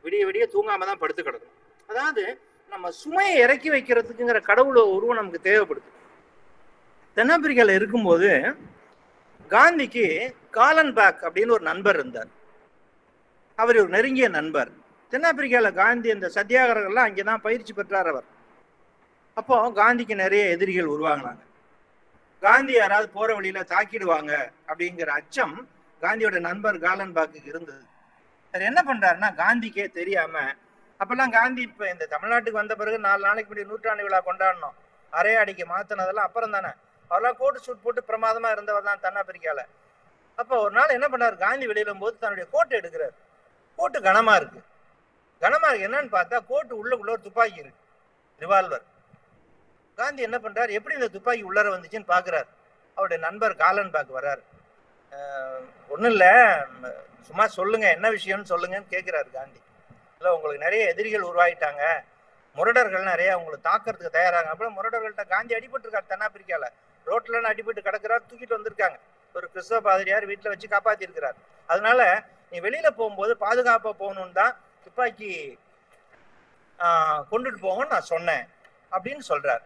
விடிய விடிய தூங்காம தான் படுத்து கிடக்கணும் அதாவது நம்ம சுமையை இறக்கி வைக்கிறதுக்குங்கிற கடவுள உருவம் நமக்கு தேவைப்படுது தென்னாப்பிரிக்கால இருக்கும்போது காந்திக்கு காலன் பேக் அப்படின்னு ஒரு நண்பர் இருந்தார் அவர் ஒரு நெருங்கிய நண்பர் தென்னாப்பிரிக்கால காந்தி அந்த சத்தியாகிரகம்லாம் அங்கே தான் பயிற்சி பெற்றார் அவர் அப்போ காந்திக்கு நிறைய எதிரிகள் உருவாங்கினாங்க காந்தி யாராவது போற வழியில தாக்கிடுவாங்க அப்படிங்கிற அச்சம் காந்தியோட நண்பர் காலன் பாக்கு இருந்தது அவர் என்ன பண்றாருன்னா காந்திக்கே தெரியாம அப்பெல்லாம் காந்தி இப்ப இந்த தமிழ்நாட்டுக்கு வந்த பிறகு நாலு நாளைக்கு முன்னாடி நூற்றாண்டு விழா கொண்டாடணும் அரையாடிக்கு மாத்தினதெல்லாம் அப்புறம் தானே அவர்லாம் கோட்டு சூட் போட்டு பிரமாதமா இருந்தவர் தான் தென்னாப்பிரிக்கால அப்போ ஒரு நாள் என்ன பண்ணார் காந்தி வெளியிடும் போது தன்னுடைய கோட்டை எடுக்கிறார் கோட்டு கனமா இருக்கு கனமா இருக்கு என்னன்னு பார்த்தா கோட்டு உள்ளுக்குள்ள ஒரு துப்பாக்கி இருக்கு ரிவால்வர் காந்தி என்ன பண்றாரு எப்படி இந்த துப்பாக்கி உள்ளர வந்துச்சுன்னு பாக்குறாரு அவருடைய நண்பர் காலன் பாக் வர்றாரு ஒன்றும் இல்லை சும்மா சொல்லுங்க என்ன விஷயம்னு சொல்லுங்கன்னு கேட்குறாரு காந்தி இல்லை உங்களுக்கு நிறைய எதிரிகள் உருவாயிட்டாங்க முரடர்கள் நிறைய உங்களுக்கு தாக்கிறதுக்கு தயாராங்க அப்புறம் முரடர்கள்ட்ட காந்தி அடிபட்டிருக்காரு தென்னாப்பிரிக்கால ரோட்ல அடிபட்டு கிடக்குறாரு தூக்கிட்டு வந்திருக்காங்க ஒரு கிறிஸ்தவ பாதிரியார் வீட்டில் வச்சு காப்பாத்தி இருக்கிறார் அதனால நீ வெளியில போகும்போது பாதுகாப்பா போகணும்னு தான் துப்பாக்கி ஆஹ், கொண்டுட்டு போங்கன்னு நான் சொன்னேன் அப்படின்னு சொல்றார்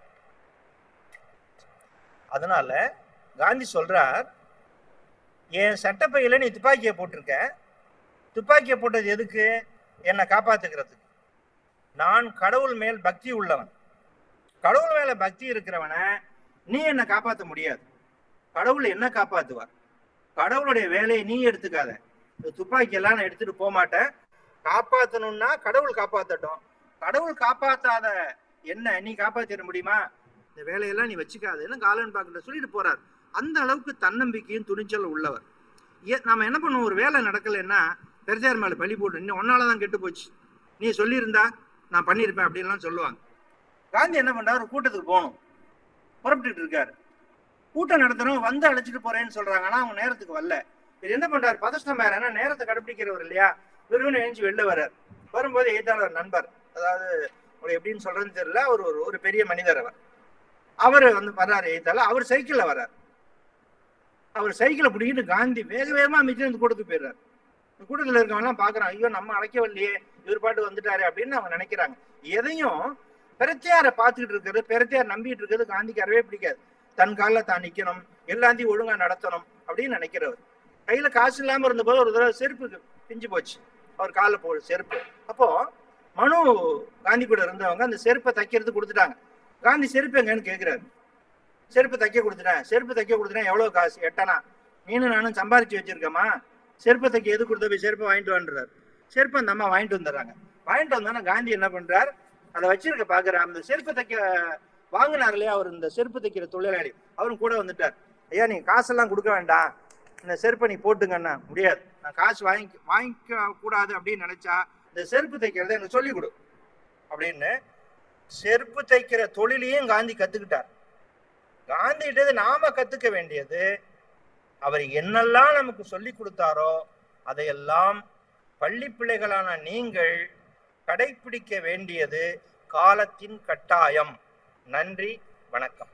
அதனால காந்தி சொல்றார் என் சட்டப்பையில நீ துப்பாக்கியை போட்டிருக்க துப்பாக்கியை போட்டது எதுக்கு என்னை காப்பாத்துக்கிறதுக்கு நான் கடவுள் மேல் பக்தி உள்ளவன் கடவுள் மேல பக்தி இருக்கிறவனை நீ என்னை காப்பாத்த முடியாது கடவுள் என்ன காப்பாத்துவார் கடவுளுடைய வேலையை நீ எடுத்துக்காத இந்த துப்பாக்கி எல்லாம் நான் எடுத்துட்டு போக மாட்டேன் காப்பாத்தணும்னா கடவுள் காப்பாத்தட்டும் கடவுள் காப்பாத்தாத என்ன நீ காப்பாத்திட முடியுமா இந்த வேலையெல்லாம் நீ வச்சுக்காதுன்னு காலன் பாக்கிட்ட சொல்லிட்டு போறார் அந்த அளவுக்கு தன்னம்பிக்கையும் துணிச்சல் உள்ளவர் ஏ நாம என்ன பண்ணுவோம் ஒரு வேலை நடக்கலைன்னா பெருசார் மேல பழி போட்டு இன்னும் ஒன்னாலதான் கெட்டு போச்சு நீ சொல்லியிருந்தா நான் பண்ணியிருப்பேன் அப்படின்லாம் சொல்லுவாங்க காந்தி என்ன பண்றாரு ஒரு கூட்டத்துக்கு போகணும் புறப்பட்டுட்டு இருக்காரு கூட்டம் நடத்தணும் வந்து அழைச்சிட்டு போறேன்னு சொல்றாங்க ஆனா அவங்க நேரத்துக்கு வரல இவர் என்ன பண்றாரு பதஷ்டம் வேற ஏன்னா நேரத்தை கடைபிடிக்கிறவர் இல்லையா விரும்பின எழுந்து வெளில வர்றார் வரும்போது எய்தாளர் நண்பர் அதாவது ஒரு எப்படின்னு சொல்றதுன்னு தெரியல அவர் ஒரு ஒரு பெரிய மனிதர் அவர் அவர் வந்து வர்றாரு எய்தால அவர் சைக்கிள்ல வர்றார் அவர் சைக்கிளை பிடிக்கிட்டு காந்தி வேக வேகமா மிச்சம் இந்த கூட்டத்துக்கு போயிடுறாரு இந்த கூட்டத்துல இருக்கவங்க எல்லாம் பாக்குறான் ஐயோ நம்ம அழைக்கவில்லையே இவர் பாட்டு வந்துட்டாரு அப்படின்னு அவங்க நினைக்கிறாங்க எதையும் பிரத்தியாரை பார்த்துக்கிட்டு இருக்கிறது பிரத்தியார் நம்பிட்டு இருக்கிறது காந்திக்கு அறவே பிடிக்காது தன் காலில் தான் நிக்கணும் எல்லாத்தையும் ஒழுங்கா நடத்தணும் அப்படின்னு நினைக்கிறவர் கையில காசு இல்லாம இருந்தபோது ஒரு தடவை செருப்பு பிஞ்சு போச்சு அவர் காலில் போ செருப்பு அப்போ மனு காந்தி கூட இருந்தவங்க அந்த செருப்பை தைக்கிறது கொடுத்துட்டாங்க காந்தி செருப்பு எங்கன்னு கேக்குறாரு செருப்பு தைக்க கொடுத்துட்டேன் செருப்பு தைக்க கொடுத்துட்டேன் எவ்வளவு காசு எட்டனா நீனும் நானும் சம்பாரிச்சு வச்சிருக்கேமா செருப்பு தைக்க எது கொடுத்த போய் செருப்பை வாங்கிட்டு வந்துடுறாரு செருப்பை அந்த அம்மா வாங்கிட்டு வந்துடுறாங்க வாங்கிட்டு வந்தோன்னா காந்தி என்ன பண்றார் அதை வச்சிருக்க பாக்குறாரு அந்த செருப்பு தைக்க வாங்கினார் இல்லையா அவர் இந்த செருப்பு தைக்கிற தொழிலாளி அவரும் கூட வந்துட்டார் ஐயா நீங்க காசெல்லாம் கொடுக்க வேண்டாம் இந்த செருப்பை நீ போட்டுங்கன்னா முடியாது நான் காசு வாங்கி வாங்கிக்க கூடாது அப்படின்னு நினைச்சா இந்த செருப்பு தைக்கிறத எனக்கு சொல்லிக் கொடு அப்படின்னு செருப்பு தைக்கிற தொழிலையும் காந்தி கத்துக்கிட்டார் காந்திகிட்ட நாம கத்துக்க வேண்டியது அவர் என்னெல்லாம் நமக்கு சொல்லி கொடுத்தாரோ அதையெல்லாம் பள்ளி பிள்ளைகளான நீங்கள் கடைபிடிக்க வேண்டியது காலத்தின் கட்டாயம் நன்றி வணக்கம்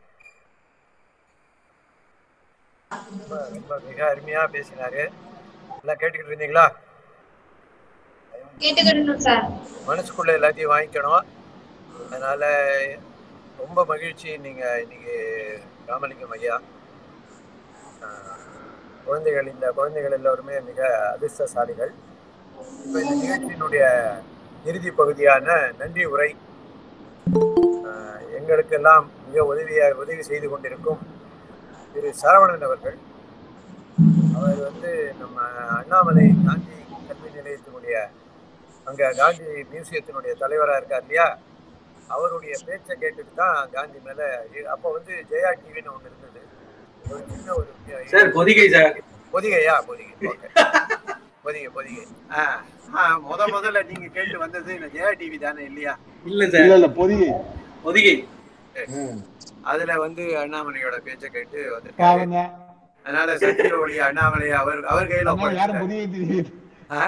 ரொம்ப ரொம்ப மிக அருமையா பேசினாரு எல்லாம் கேட்டுக்கிட்டு இருந்தீங்களா கேட்டுக்கிடணும் சார் மனசுக்குள்ள எல்லாத்தையும் வாங்கிக்கணும் அதனால ரொம்ப மகிழ்ச்சி நீங்க இன்னைக்கு ராமலிங்கம் ஐயா ஆஹ், குழந்தைகள் இந்த குழந்தைகள் எல்லோருமே மிக அதிர்ஷ்டசாலிகள் இப்போ இந்த நிகழ்ச்சியினுடைய இறுதி பகுதியான நன்றி உரை ஆஹ், எங்களுக்கெல்லாம் மிக உதவியாக உதவி செய்து கொண்டிருக்கும் திரு சரவணன் அவர்கள் அவர் வந்து நம்ம அண்ணாமலை காந்தி கல்வி நிலையத்தினுடைய அங்க காந்தி மியூசியத்தினுடைய தலைவரா இருக்கார் இல்லையா அவருடைய பேச்சை கேட்டுட்டு தான் காந்தி மேல இ- அப்போ வந்து ஜெயா டிவின்னு ஒண்ணு இருந்தது ஒரு சின்ன ஒரு சார் பொதிகை சார் பொதிகையா பொதிகை ஓகே பொதிகை பொதிகை ஆ ஆ, முத முதல்ல நீங்க கேட்டு வந்தது இந்த ஜெயா டிவி தானே இல்லையா இல்ல சார் இல்ல இல்ல பொதிகை பொதிகை ம். அதுல வந்து அண்ணாமலையோட பேச்சை கேட்டு வந்திருக்காரு பாருங்க அதனால சத்திய ஒளி அண்ணாமலை அவர் அவர் கையில அதனால யாரும் ஒப்படைச்சிட்டாரு. பொதிகை தெரியுது ஆ?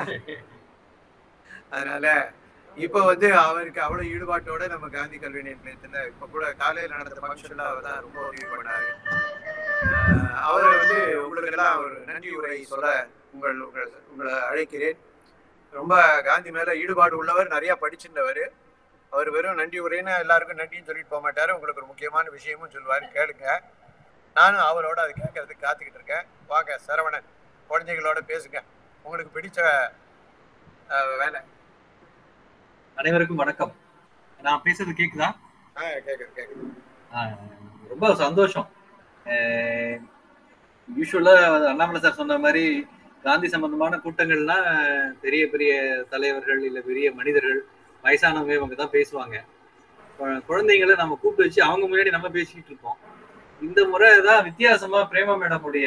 அதனால இப்ப வந்து அவருக்கு அவ்வளவு ஈடுபாட்டோட நம்ம காந்தி கல்வி நிலையத்துல இப்ப கூட காலையில நடந்த ஃபங்க்ஷன்ல அவர் தான் ரொம்ப உதவி பண்ணாரு ஆஹ் அவர் வந்து உங்களுக்கு எல்லாம் ஒரு நன்றி உரை சொல்ல உங்கள் உங்கள் உங்களை அழைக்கிறேன் ரொம்ப காந்தி மேல ஈடுபாடு உள்ளவர் நிறைய படிச்சிருந்தவர் அவர் வெறும் நன்றி உரைன்னு எல்லாருக்கும் நன்றின்னு சொல்லிட்டு போக மாட்டாரு உங்களுக்கு ஒரு முக்கியமான விஷயமும் சொல்லுவாரு கேளுங்க நானும் அவரோட அது கேட்கறதுக்கு காத்துக்கிட்டு இருக்கேன் வாங்க சரவணன் குழந்தைகளோட பேசுங்க உங்களுக்கு பிடிச்ச அஹ், வேலை அனைவருக்கும் வணக்கம் நான் பேசுறது கேக்குதா ஆ கேட்குது கேட்குது ஆஹ் ரொம்ப சந்தோஷம் யூஸ்வலா அண்ணாமலை சார் சொன்ன மாதிரி காந்தி சம்பந்தமான கூட்டங்கள்னா பெரிய பெரிய தலைவர்கள் இல்ல பெரிய மனிதர்கள் வயசானவங்க இவங்க தான் பேசுவாங்க கு- குழந்தைங்களை நம்ம கூப்பிட்டு வச்சு அவங்க முன்னாடி நம்ம பேசிக்கிட்டு இருப்போம் இந்த முறை தான் வித்தியாசமா பிரேமா மேடமுடைய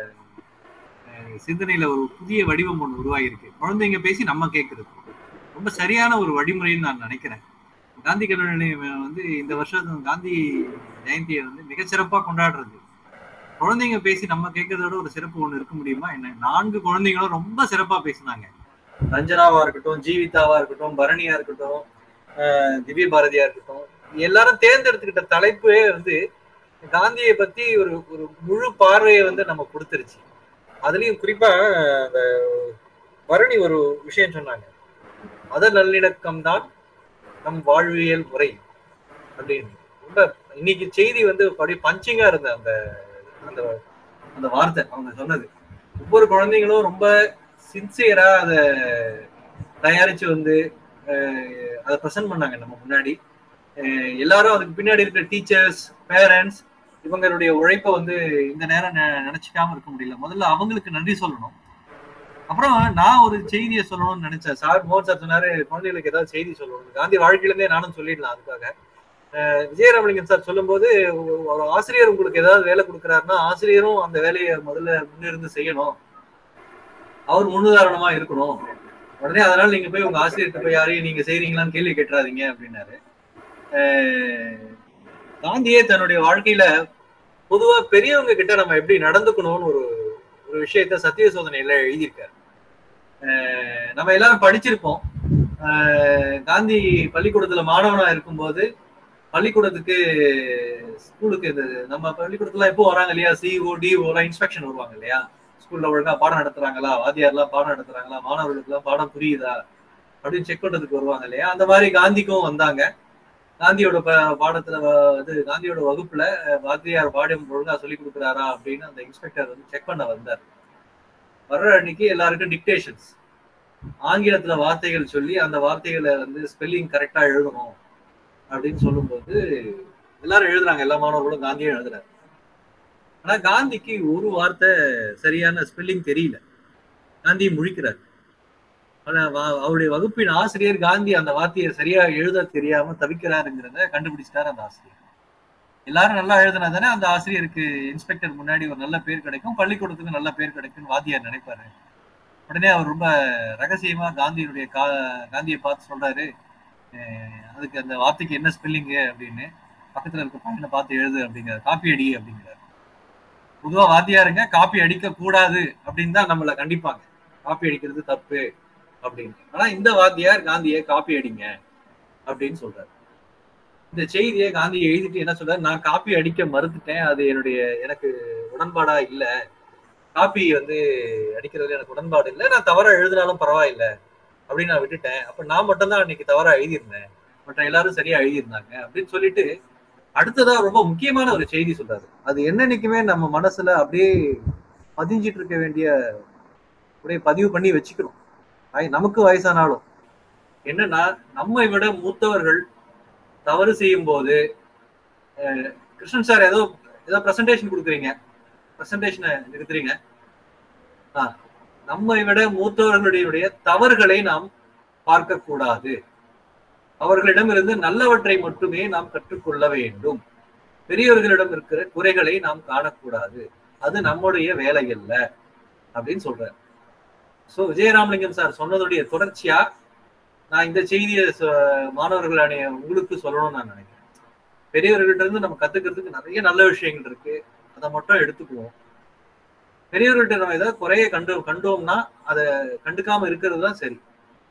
அஹ், சிந்தனையில ஒரு புதிய வடிவம் ஒன்று உருவாகியிருக்கு குழந்தைங்க பேசி நம்ம கேட்கறது ரொம்ப சரியான ஒரு வழிமுறைன்னு நான் நினைக்கிறேன் காந்தி கல்லூரி நிலையம் வந்து இந்த வருஷம் காந்தி ஜெயந்தியை வந்து மிகச்சிறப்பா கொண்டாடுறது குழந்தைங்க பேசி நம்ம கேட்கறதோட ஒரு சிறப்பு ஒண்ணு இருக்க முடியுமா என்ன நான்கு குழந்தைங்களும் ரொம்ப சிறப்பா பேசினாங்க ரஞ்சனாவா இருக்கட்டும் ஜீவிதாவா இருக்கட்டும் பரணியா இருக்கட்டும் ஆஹ் திவ்ய பாரதியா இருக்கட்டும் எல்லாரும் தேர்ந்தெடுத்துக்கிட்ட தலைப்பே வந்து காந்தியை பத்தி ஒரு ஒரு முழு பார்வையை வந்து நம்ம கொடுத்துருச்சு அதுலயும் குறிப்பா அந்த பரணி ஒரு விஷயம் சொன்னாங்க மத நல்லிணக்கம் தான் நம் வாழ்வியல் முறை அப்படின்னு ரொம்ப இன்னைக்கு செய்தி வந்து அப்படியே பஞ்சிங்கா இருந்த அந்த அந்த அந்த வார்த்தை அவங்க சொன்னது ஒவ்வொரு குழந்தைங்களும் ரொம்ப சின்சியரா அதை தயாரிச்சு வந்து அஹ், அதை ப்ரெசென்ட் பண்ணாங்க நம்ம முன்னாடி அஹ், எல்லாரும் அதுக்கு பின்னாடி இருக்கிற டீச்சர்ஸ் பேரண்ட்ஸ் இவங்களுடைய உழைப்பை வந்து இந்த நேரம் நெ- நினைச்சுக்காம இருக்க முடியல முதல்ல அவங்களுக்கு நன்றி சொல்லணும் அப்புறம் நான் ஒரு செய்தியை சொல்லணும்னு நினைச்சேன் சார் மோகன் சார் சொன்னாரு குழந்தைகளுக்கு ஏதாவது செய்தி சொல்லணும் காந்தி வாழ்க்கையிலேருந்தே நானும் சொல்லிடலாம் அதுக்காக அஹ் விஜயராமலிங்கம் சார் சொல்லும்போது ஒரு ஒரு ஆசிரியர் உங்களுக்கு ஏதாவது வேலை கொடுக்குறாருன்னா ஆசிரியரும் அந்த வேலையை முதல்ல முன்னிருந்து செய்யணும் அவர் முன்னுதாரணமா இருக்கணும் உடனே அதனால நீங்க போய் உங்க ஆசிரியர்கிட்ட போய் யாரையும் நீங்க செய்றீங்களான்னு கேள்வி கேட்டுறாதீங்க அப்படின்னாரு அஹ் காந்தியே தன்னுடைய வாழ்க்கையில பொதுவா பெரியவங்க கிட்ட நம்ம எப்படி நடந்துக்கணும்னு ஒரு ஒரு விஷயத்த சத்திய சோதனையில எழுதியிருக்காரு அஹ் நம்ம எல்லாரும் படிச்சிருப்போம் அஹ் காந்தி பள்ளிக்கூடத்துல மாணவனா இருக்கும்போது பள்ளிக்கூடத்துக்கு ஸ்கூலுக்கு இது நம்ம பள்ளிக்கூடத்துல எப்போ வராங்க இல்லையா சிஓ டிஓ எல்லாம் இன்ஸ்பெக்ஷன் வருவாங்க இல்லையா ஸ்கூல்ல ஒழுங்கா பாடம் நடத்துறாங்களா வாத்தியார்லாம் பாடம் நடத்துறாங்களா மாணவர்களுக்கு எல்லாம் பாடம் புரியுதா அப்படின்னு செக் பண்றதுக்கு வருவாங்க இல்லையா அந்த மாதிரி காந்திக்கும் வந்தாங்க காந்தியோட ப- பாடத்துல வ- இது காந்தியோட வகுப்புல அஹ், வாத்தியார் பாடம் ஒழுங்கா சொல்லி கொடுக்குறாரா அப்படின்னு அந்த இன்ஸ்பெக்டர் வந்து செக் பண்ண வந்தார் வர்ற அன்னைக்கு எல்லாருக்கும் டிக்டேஷன்ஸ் ஆங்கிலத்துல வார்த்தைகள் சொல்லி அந்த வார்த்தைகளை வந்து ஸ்பெல்லிங் கரெக்டா எழுதணும் அப்படின்னு சொல்லும்போது எல்லாரும் எழுதுறாங்க எல்லா மாணவர்களும் காந்தியும் எழுதுறாரு ஆனா காந்திக்கு ஒரு வார்த்தை சரியான ஸ்பெல்லிங் தெரியல காந்தி முழிக்கிறார் ஆனா வா- அவருடைய வகுப்பின் ஆசிரியர் காந்தி அந்த வார்த்தையை சரியா எழுத தெரியாம தவிக்கிறாருங்கிறத கண்டுபிடிச்சிட்டாரு அந்த ஆசிரியர் எல்லாரும் நல்லா எழுதுனா தானே அந்த ஆசிரியருக்கு இன்ஸ்பெக்டர் முன்னாடி ஒரு நல்ல பேர் கிடைக்கும் பள்ளிக்கூடத்துக்கு நல்ல பேர் கிடைக்கும்னு வாத்தியார் நினைப்பாரு உடனே அவர் ரொம்ப ரகசியமா காந்தியினுடைய கா காந்தியை பார்த்து சொல்றாரு அஹ் அதுக்கு அந்த வார்த்தைக்கு என்ன ஸ்பெல்லிங்கு அப்படின்னு பக்கத்துல இருக்க பையனை பார்த்து எழுது அப்படிங்கிறார் காப்பி அடி அப்படிங்கிறார் பொதுவா வாத்தியாருங்க காப்பி அடிக்க கூடாது அப்படின்னு தான் நம்மளை கண்டிப்பாங்க காப்பி அடிக்கிறது தப்பு அப்படின்னு ஆனா இந்த வாத்தியார் காந்தியை காப்பி அடிங்க அப்படின்னு சொல்றாரு இந்த செய்தியை காந்தி எழுதிட்டு என்ன சொல்றாரு நான் காப்பி அடிக்க மறுத்துட்டேன் அது என்னுடைய எனக்கு உடன்பாடா இல்ல காப்பி வந்து அடிக்கிறதுல எனக்கு உடன்பாடு இல்லை நான் தவறா எழுதினாலும் பரவாயில்லை அப்படின்னு நான் விட்டுட்டேன் அப்ப நான் மட்டும்தான் அன்னைக்கு தவறா எழுதியிருந்தேன் மற்ற எல்லாரும் சரியா எழுதியிருந்தாங்க அப்படின்னு சொல்லிட்டு அடுத்ததா ரொம்ப முக்கியமான ஒரு செய்தி சொல்றாரு அது என்னன்னைக்குமே நம்ம மனசுல அப்படியே பதிஞ்சிட்டு இருக்க வேண்டிய அப்படியே பதிவு பண்ணி வச்சுக்கணும் ஆய், நமக்கு வயசானாலும் என்னன்னா நம்மை விட மூத்தவர்கள் தவறு செய்யும் போது அஹ், கிருஷ்ணன் சார் ஏதோ ஏதோ பிரசன்டேஷன் கொடுக்குறீங்க பிரசன்டேஷனை நிறுத்துறீங்க ஆ நம்மை விட மூத்தவர்களுடைய தவறுகளை நாம் பார்க்க கூடாது அவர்களிடமிருந்து நல்லவற்றை மட்டுமே நாம் கற்றுக்கொள்ள வேண்டும் பெரியவர்களிடம் இருக்கிற குறைகளை நாம் காணக்கூடாது அது நம்முடைய வேலை அல்ல அப்படின்னு சொல்றாரு சோ விஜயராமலிங்கம் சார் சொன்னதுடைய தொடர்ச்சியா நான் இந்த செய்தியை சொ- மாணவர்கள் அணைய உங்களுக்கு சொல்லணும்னு நான் நினைக்கிறேன் பெரியவர்கள்ட்ட இருந்து நம்ம கத்துக்கிறதுக்கு நிறைய நல்ல விஷயங்கள் இருக்கு அதை மட்டும் எடுத்துக்குவோம் பெரியவர்கள்ட்ட நம்ம ஏதாவது குறைய கண்டு கண்டோம்னா அதை கண்டுக்காம இருக்கிறது தான் சரி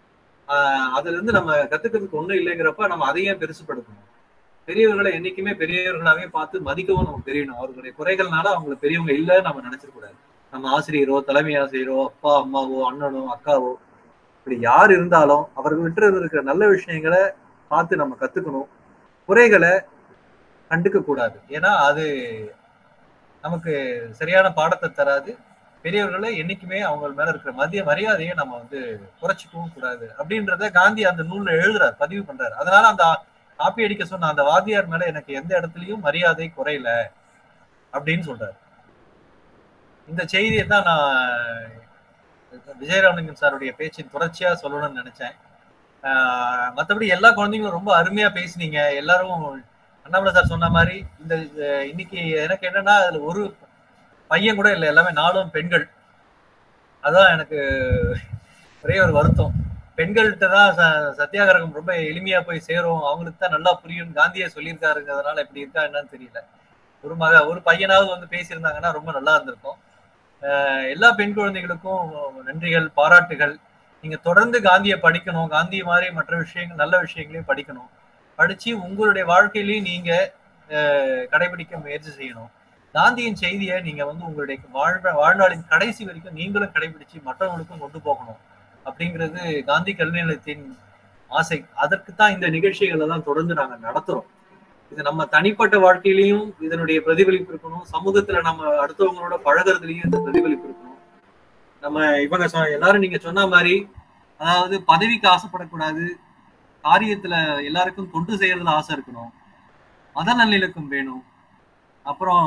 ஆஹ் அதுல இருந்து நம்ம கத்துக்கிறதுக்கு ஒண்ணும் இல்லைங்கிறப்ப நம்ம அதையே பெருசுப்படுத்தணும் பெரியவர்களை என்னைக்குமே பெரியவர்களாவே பார்த்து மதிக்கவும் நமக்கு தெரியணும் அவர்களுடைய குறைகள்னால அவங்கள பெரியவங்க இல்லைன்னு நம்ம நினைச்சிடக்கூடாது நம்ம ஆசிரியரோ தலைமை ஆசிரியரோ அப்பா அம்மாவோ அண்ணனோ அக்காவோ இப்படி யார் இருந்தாலும் அவர்கள்ட்ட இருக்கிற நல்ல விஷயங்களை பார்த்து நம்ம கத்துக்கணும் குறைகளை கண்டுக்க கூடாது ஏன்னா அது நமக்கு சரியான பாடத்தை தராது பெரியவர்களை என்னைக்குமே அவங்க மேல இருக்கிற மதிய மரியாதையை நம்ம வந்து குறைச்சிக்கவும் கூடாது அப்படின்றத காந்தி அந்த நூல்ல எழுதுறாரு பதிவு பண்றாரு அதனால அந்த காப்பி அடிக்க சொன்ன அந்த வாத்தியார் மேல எனக்கு எந்த இடத்துலயும் மரியாதை குறையல அப்படின்னு சொல்றாரு இந்த செய்தியை தான் நான் விஜயராமலிங்கம் சாருடைய பேச்சின் தொடர்ச்சியா சொல்லணும்னு நினைச்சேன் ஆஹ் மத்தபடி எல்லா குழந்தைங்களும் ரொம்ப அருமையா பேசுனீங்க எல்லாரும் அண்ணாமலை சார் சொன்ன மாதிரி இந்த இந்த இன்னைக்கு எனக்கு என்னன்னா அதுல ஒரு பையன் கூட இல்லை எல்லாமே நாலும் பெண்கள் அதான் எனக்கு ஒரே ஒரு வருத்தம் பெண்கள்கிட்ட தான் ச- சத்தியாகிரகம் ரொம்ப எளிமையா போய் சேரும் அவங்களுக்கு தான் நல்லா புரியும் காந்தியே சொல்லியிருக்காருங்கிறதுனால இப்படி இருக்கா என்னன்னு தெரியல ஒரு மக ஒரு பையனாவது வந்து பேசியிருந்தாங்கன்னா ரொம்ப நல்லா இருந்திருக்கும் ஆஹ் எல்லா பெண் குழந்தைகளுக்கும் நன்றிகள் பாராட்டுகள் நீங்க தொடர்ந்து காந்தியை படிக்கணும் காந்தி மாதிரி மற்ற விஷயங்கள் நல்ல விஷயங்களையும் படிக்கணும் படிச்சு உங்களுடைய வாழ்க்கையிலையும் நீங்க ஆஹ் கடைபிடிக்க முயற்சி செய்யணும் காந்தியின் செய்தியை நீங்க வந்து உங்களுடைய வாழ்வ வாழ்நாளின் கடைசி வரைக்கும் நீங்களும் கடைபிடிச்சு மற்றவங்களுக்கும் கொண்டு போகணும் அப்படிங்கிறது காந்தி கல்வி நிலையத்தின் ஆசை அதற்கு தான் இந்த நிகழ்ச்சிகளை தான் தொடர்ந்து நாங்க நடத்துறோம் இது நம்ம தனிப்பட்ட வாழ்க்கையிலையும் இதனுடைய பிரதிபலிப்பு இருக்கணும் சமூகத்துல நம்ம அடுத்தவங்களோட பழகுறதுலயும் இந்த பிரதிபலிப்பு இருக்கணும் நம்ம இவங்க சொ- எல்லாரும் நீங்க சொன்ன மாதிரி அதாவது பதவிக்கு ஆசைப்படக்கூடாது காரியத்துல எல்லாருக்கும் தொண்டு செய்யறதுல ஆசை இருக்கணும் மத நல்லிணக்கம் வேணும் அப்புறம்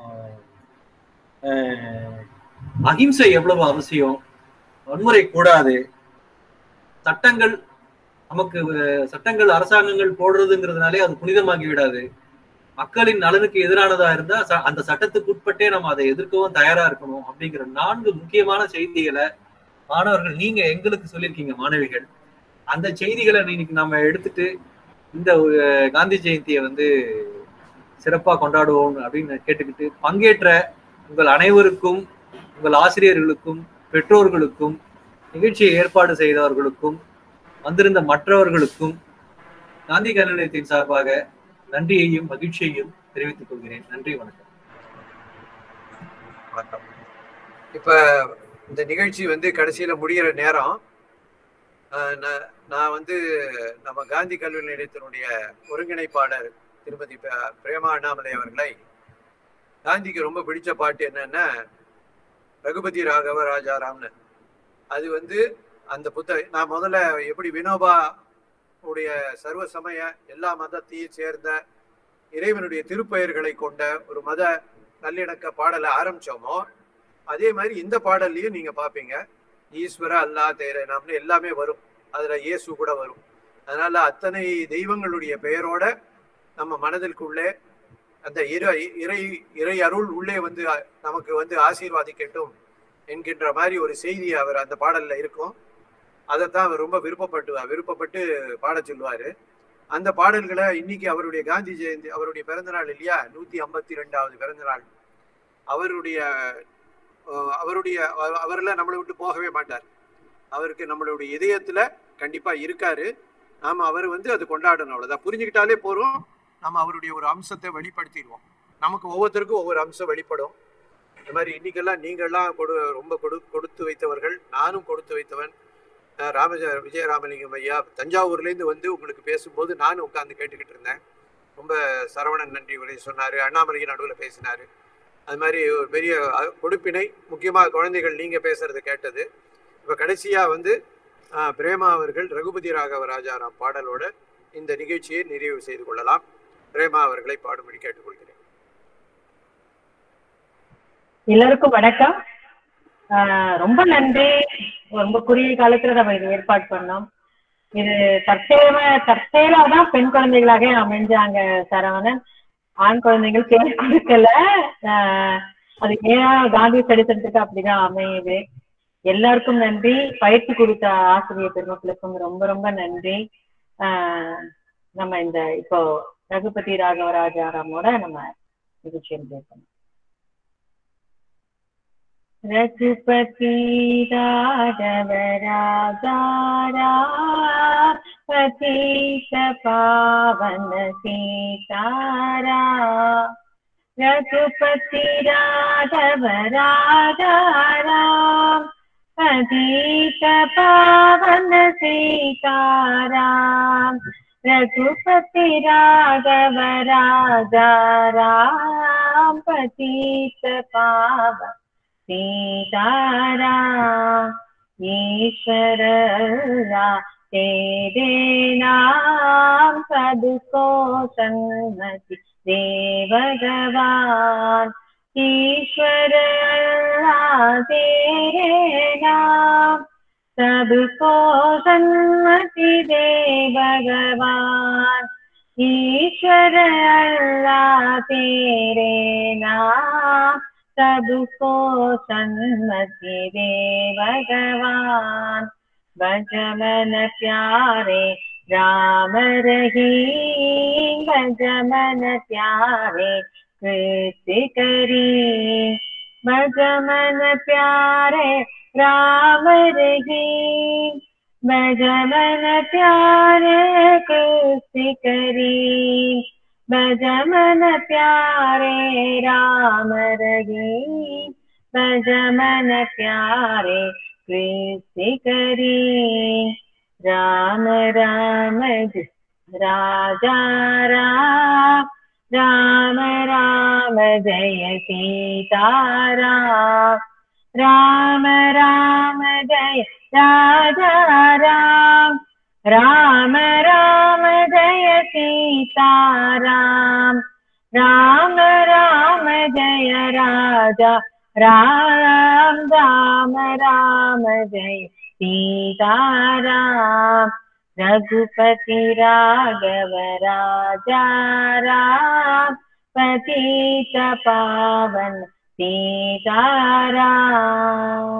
அஹ், அகிம்சை எவ்வளவு அவசியம் வன்முறை கூடாது சட்டங்கள் நமக்கு அஹ், சட்டங்கள் அரசாங்கங்கள் போடுறதுங்கிறதுனாலே அது புனிதமாகி விடாது மக்களின் நலனுக்கு எதிரானதா இருந்தா ச- அந்த சட்டத்துக்கு உட்பட்டே நம்ம அதை எதிர்க்கவும் தயாரா இருக்கணும் அப்படிங்கிற நான்கு முக்கியமான செய்திகளை மாணவர்கள் நீங்க எங்களுக்கு சொல்லியிருக்கீங்க மாணவிகள் அந்த செய்திகளை இன்னைக்கு நம்ம எடுத்துட்டு இந்த அஹ், காந்தி ஜெயந்தியை வந்து சிறப்பா கொண்டாடுவோம் அப்படின்னு கேட்டுக்கிட்டு பங்கேற்ற உங்கள் அனைவருக்கும் உங்கள் ஆசிரியர்களுக்கும் பெற்றோர்களுக்கும் நிகழ்ச்சியை ஏற்பாடு செய்தவர்களுக்கும் வந்திருந்த மற்றவர்களுக்கும் காந்தி கல்வி நிலையத்தின் சார்பாக நன்றியையும் மகிழ்ச்சியையும் தெரிவித்துக் கொள்கிறேன் நன்றி வணக்கம் வணக்கம் இப்ப இந்த நிகழ்ச்சி வந்து கடைசியில முடிகிற நேரம் ஆஹ் நான்- நான் வந்து நம்ம காந்தி கல்வி நிலையத்தினுடைய ஒருங்கிணைப்பாளர் திருமதி ப- பிரேமா அண்ணாமலை அவர்களை காந்திக்கு ரொம்ப பிடிச்ச பாட்டு என்னன்னா ரகுபதி ராகவ ராஜாராம்னு அது வந்து அந்த புத்தக நான் முதல்ல எப்படி வினோபா உடைய சர்வ சமய எல்லா மதத்தையும் சேர்ந்த இறைவனுடைய திருப்பெயர்களை கொண்ட ஒரு மத நல்லிணக்க பாடலை ஆரம்பிச்சோமோ அதே மாதிரி இந்த பாடல்லையும் நீங்க பாப்பீங்க ஈஸ்வர அல்லா தேர நாம்னு எல்லாமே வரும் அதுல இயேசு கூட வரும் அதனால அத்தனை தெய்வங்களுடைய பெயரோட நம்ம மனதிற்குள்ளே அந்த இறை இறை இறை அருள் உள்ளே வந்து அ- நமக்கு வந்து ஆசீர்வாதிக்கட்டும் என்கின்ற மாதிரி ஒரு செய்தி அவர் அந்த பாடல்ல இருக்கும் அதைத்தான் அவர் ரொம்ப விருப்பப்பட்டு விருப்பப்பட்டு பாடச் சொல்லுவாரு அந்த பாடல்களை இன்னைக்கு அவருடைய காந்தி ஜெயந்தி அவருடைய பிறந்த நாள் இல்லையா நூத்தி ஐம்பத்தி ரெண்டாவது பிறந்த நாள் அவருடைய அஹ், அவருடைய அவ- அவர்ல நம்மளை விட்டு போகவே மாட்டார் அவருக்கு நம்மளுடைய இதயத்துல கண்டிப்பா இருக்காரு நாம அவர் வந்து அது கொண்டாடணும் அவ்வளவுதான் புரிஞ்சுக்கிட்டாலே போறோம் நம்ம அவருடைய ஒரு அம்சத்தை வெளிப்படுத்திடுவோம் நமக்கு ஒவ்வொருத்தருக்கும் ஒவ்வொரு அம்சம் வெளிப்படும் இந்த மாதிரி இன்னைக்கெல்லாம் நீங்கள்லாம் கொடு ரொம்ப கொடு கொடுத்து வைத்தவர்கள் நானும் கொடுத்து வைத்தவன் அஹ் ராமஜ விஜயராமலிங்கம் ஐயா தஞ்சாவூர்லேருந்து வந்து உங்களுக்கு பேசும்போது நானும் உட்காந்து கேட்டுக்கிட்டு இருந்தேன் ரொம்ப சரவணன் நன்றி உரை சொன்னார் அண்ணாமலைக்கு நடுவில் பேசினார் அது மாதிரி ஒரு பெரிய அஹ், கொடுப்பினை முக்கியமாக குழந்தைகள் நீங்கள் பேசுறது கேட்டது இப்போ கடைசியாக வந்து அஹ், பிரேமா அவர்கள் ரகுபதி ராகவ ராஜாராம் பாடலோட இந்த நிகழ்ச்சியை நிறைவு செய்து கொள்ளலாம் பிரேமா அவர்களை பாடும்படி கேட்டுக்கொள்கிறேன் எல்லாருக்கும் வணக்கம் ஆஹ் ரொம்ப நன்றி ரொம்ப குறுகிய காலத்துல நம்ம இது ஏற்பாடு பண்ணோம் இது தற்செயல தற்செயலாதான் பெண் குழந்தைகளாக அமைஞ்சாங்க சரவணன் ஆண் குழந்தைகள் பேர் கொடுக்கல ஆஹ் அது ஏன் காந்தி சரித்திரத்துக்கு அப்படிதான் அமையுது எல்லாருக்கும் நன்றி பயிற்சி கொடுத்த ஆசிரியர் பெருமக்களுக்கும் ரொம்ப ரொம்ப நன்றி ஆஹ் நம்ம இந்த இப்போ ரகுபதி ராகவராஜாராமோட நம்ம நிகழ்ச்சி பேசணும் रघुपति राघव राजा राम पतित पावन सीतारा रघुपति राघव राजा राम पतित पावन सीताराम रघुपति राघव राजा राम पतित पावन सीताराम ईश्वर अल्लाह तेरे नाम सबको सन्मति दे भगवान ईश्वर अल्लाह तेरे नाम सबको सन्मति दे भगवान ईश्वर अल्लाह तेरे नाम सबको सन्मति दे भगवान भजमन प्यारे राम रही भजमन प्यारे कृति करी भजमन प्यारे राम रही भजमन प्यारे कृति करी भजमन प्यारे राम रही भजमन प्यारे कृति करी राम राम ज- राजा राम राम राम जय सीताराम राम राम जय राजा राम राम राम जय सीताराम राम राम जय राजा राम राम राम जय सीताराम रघुपति राघव राजा राम पतित पावन सीताराम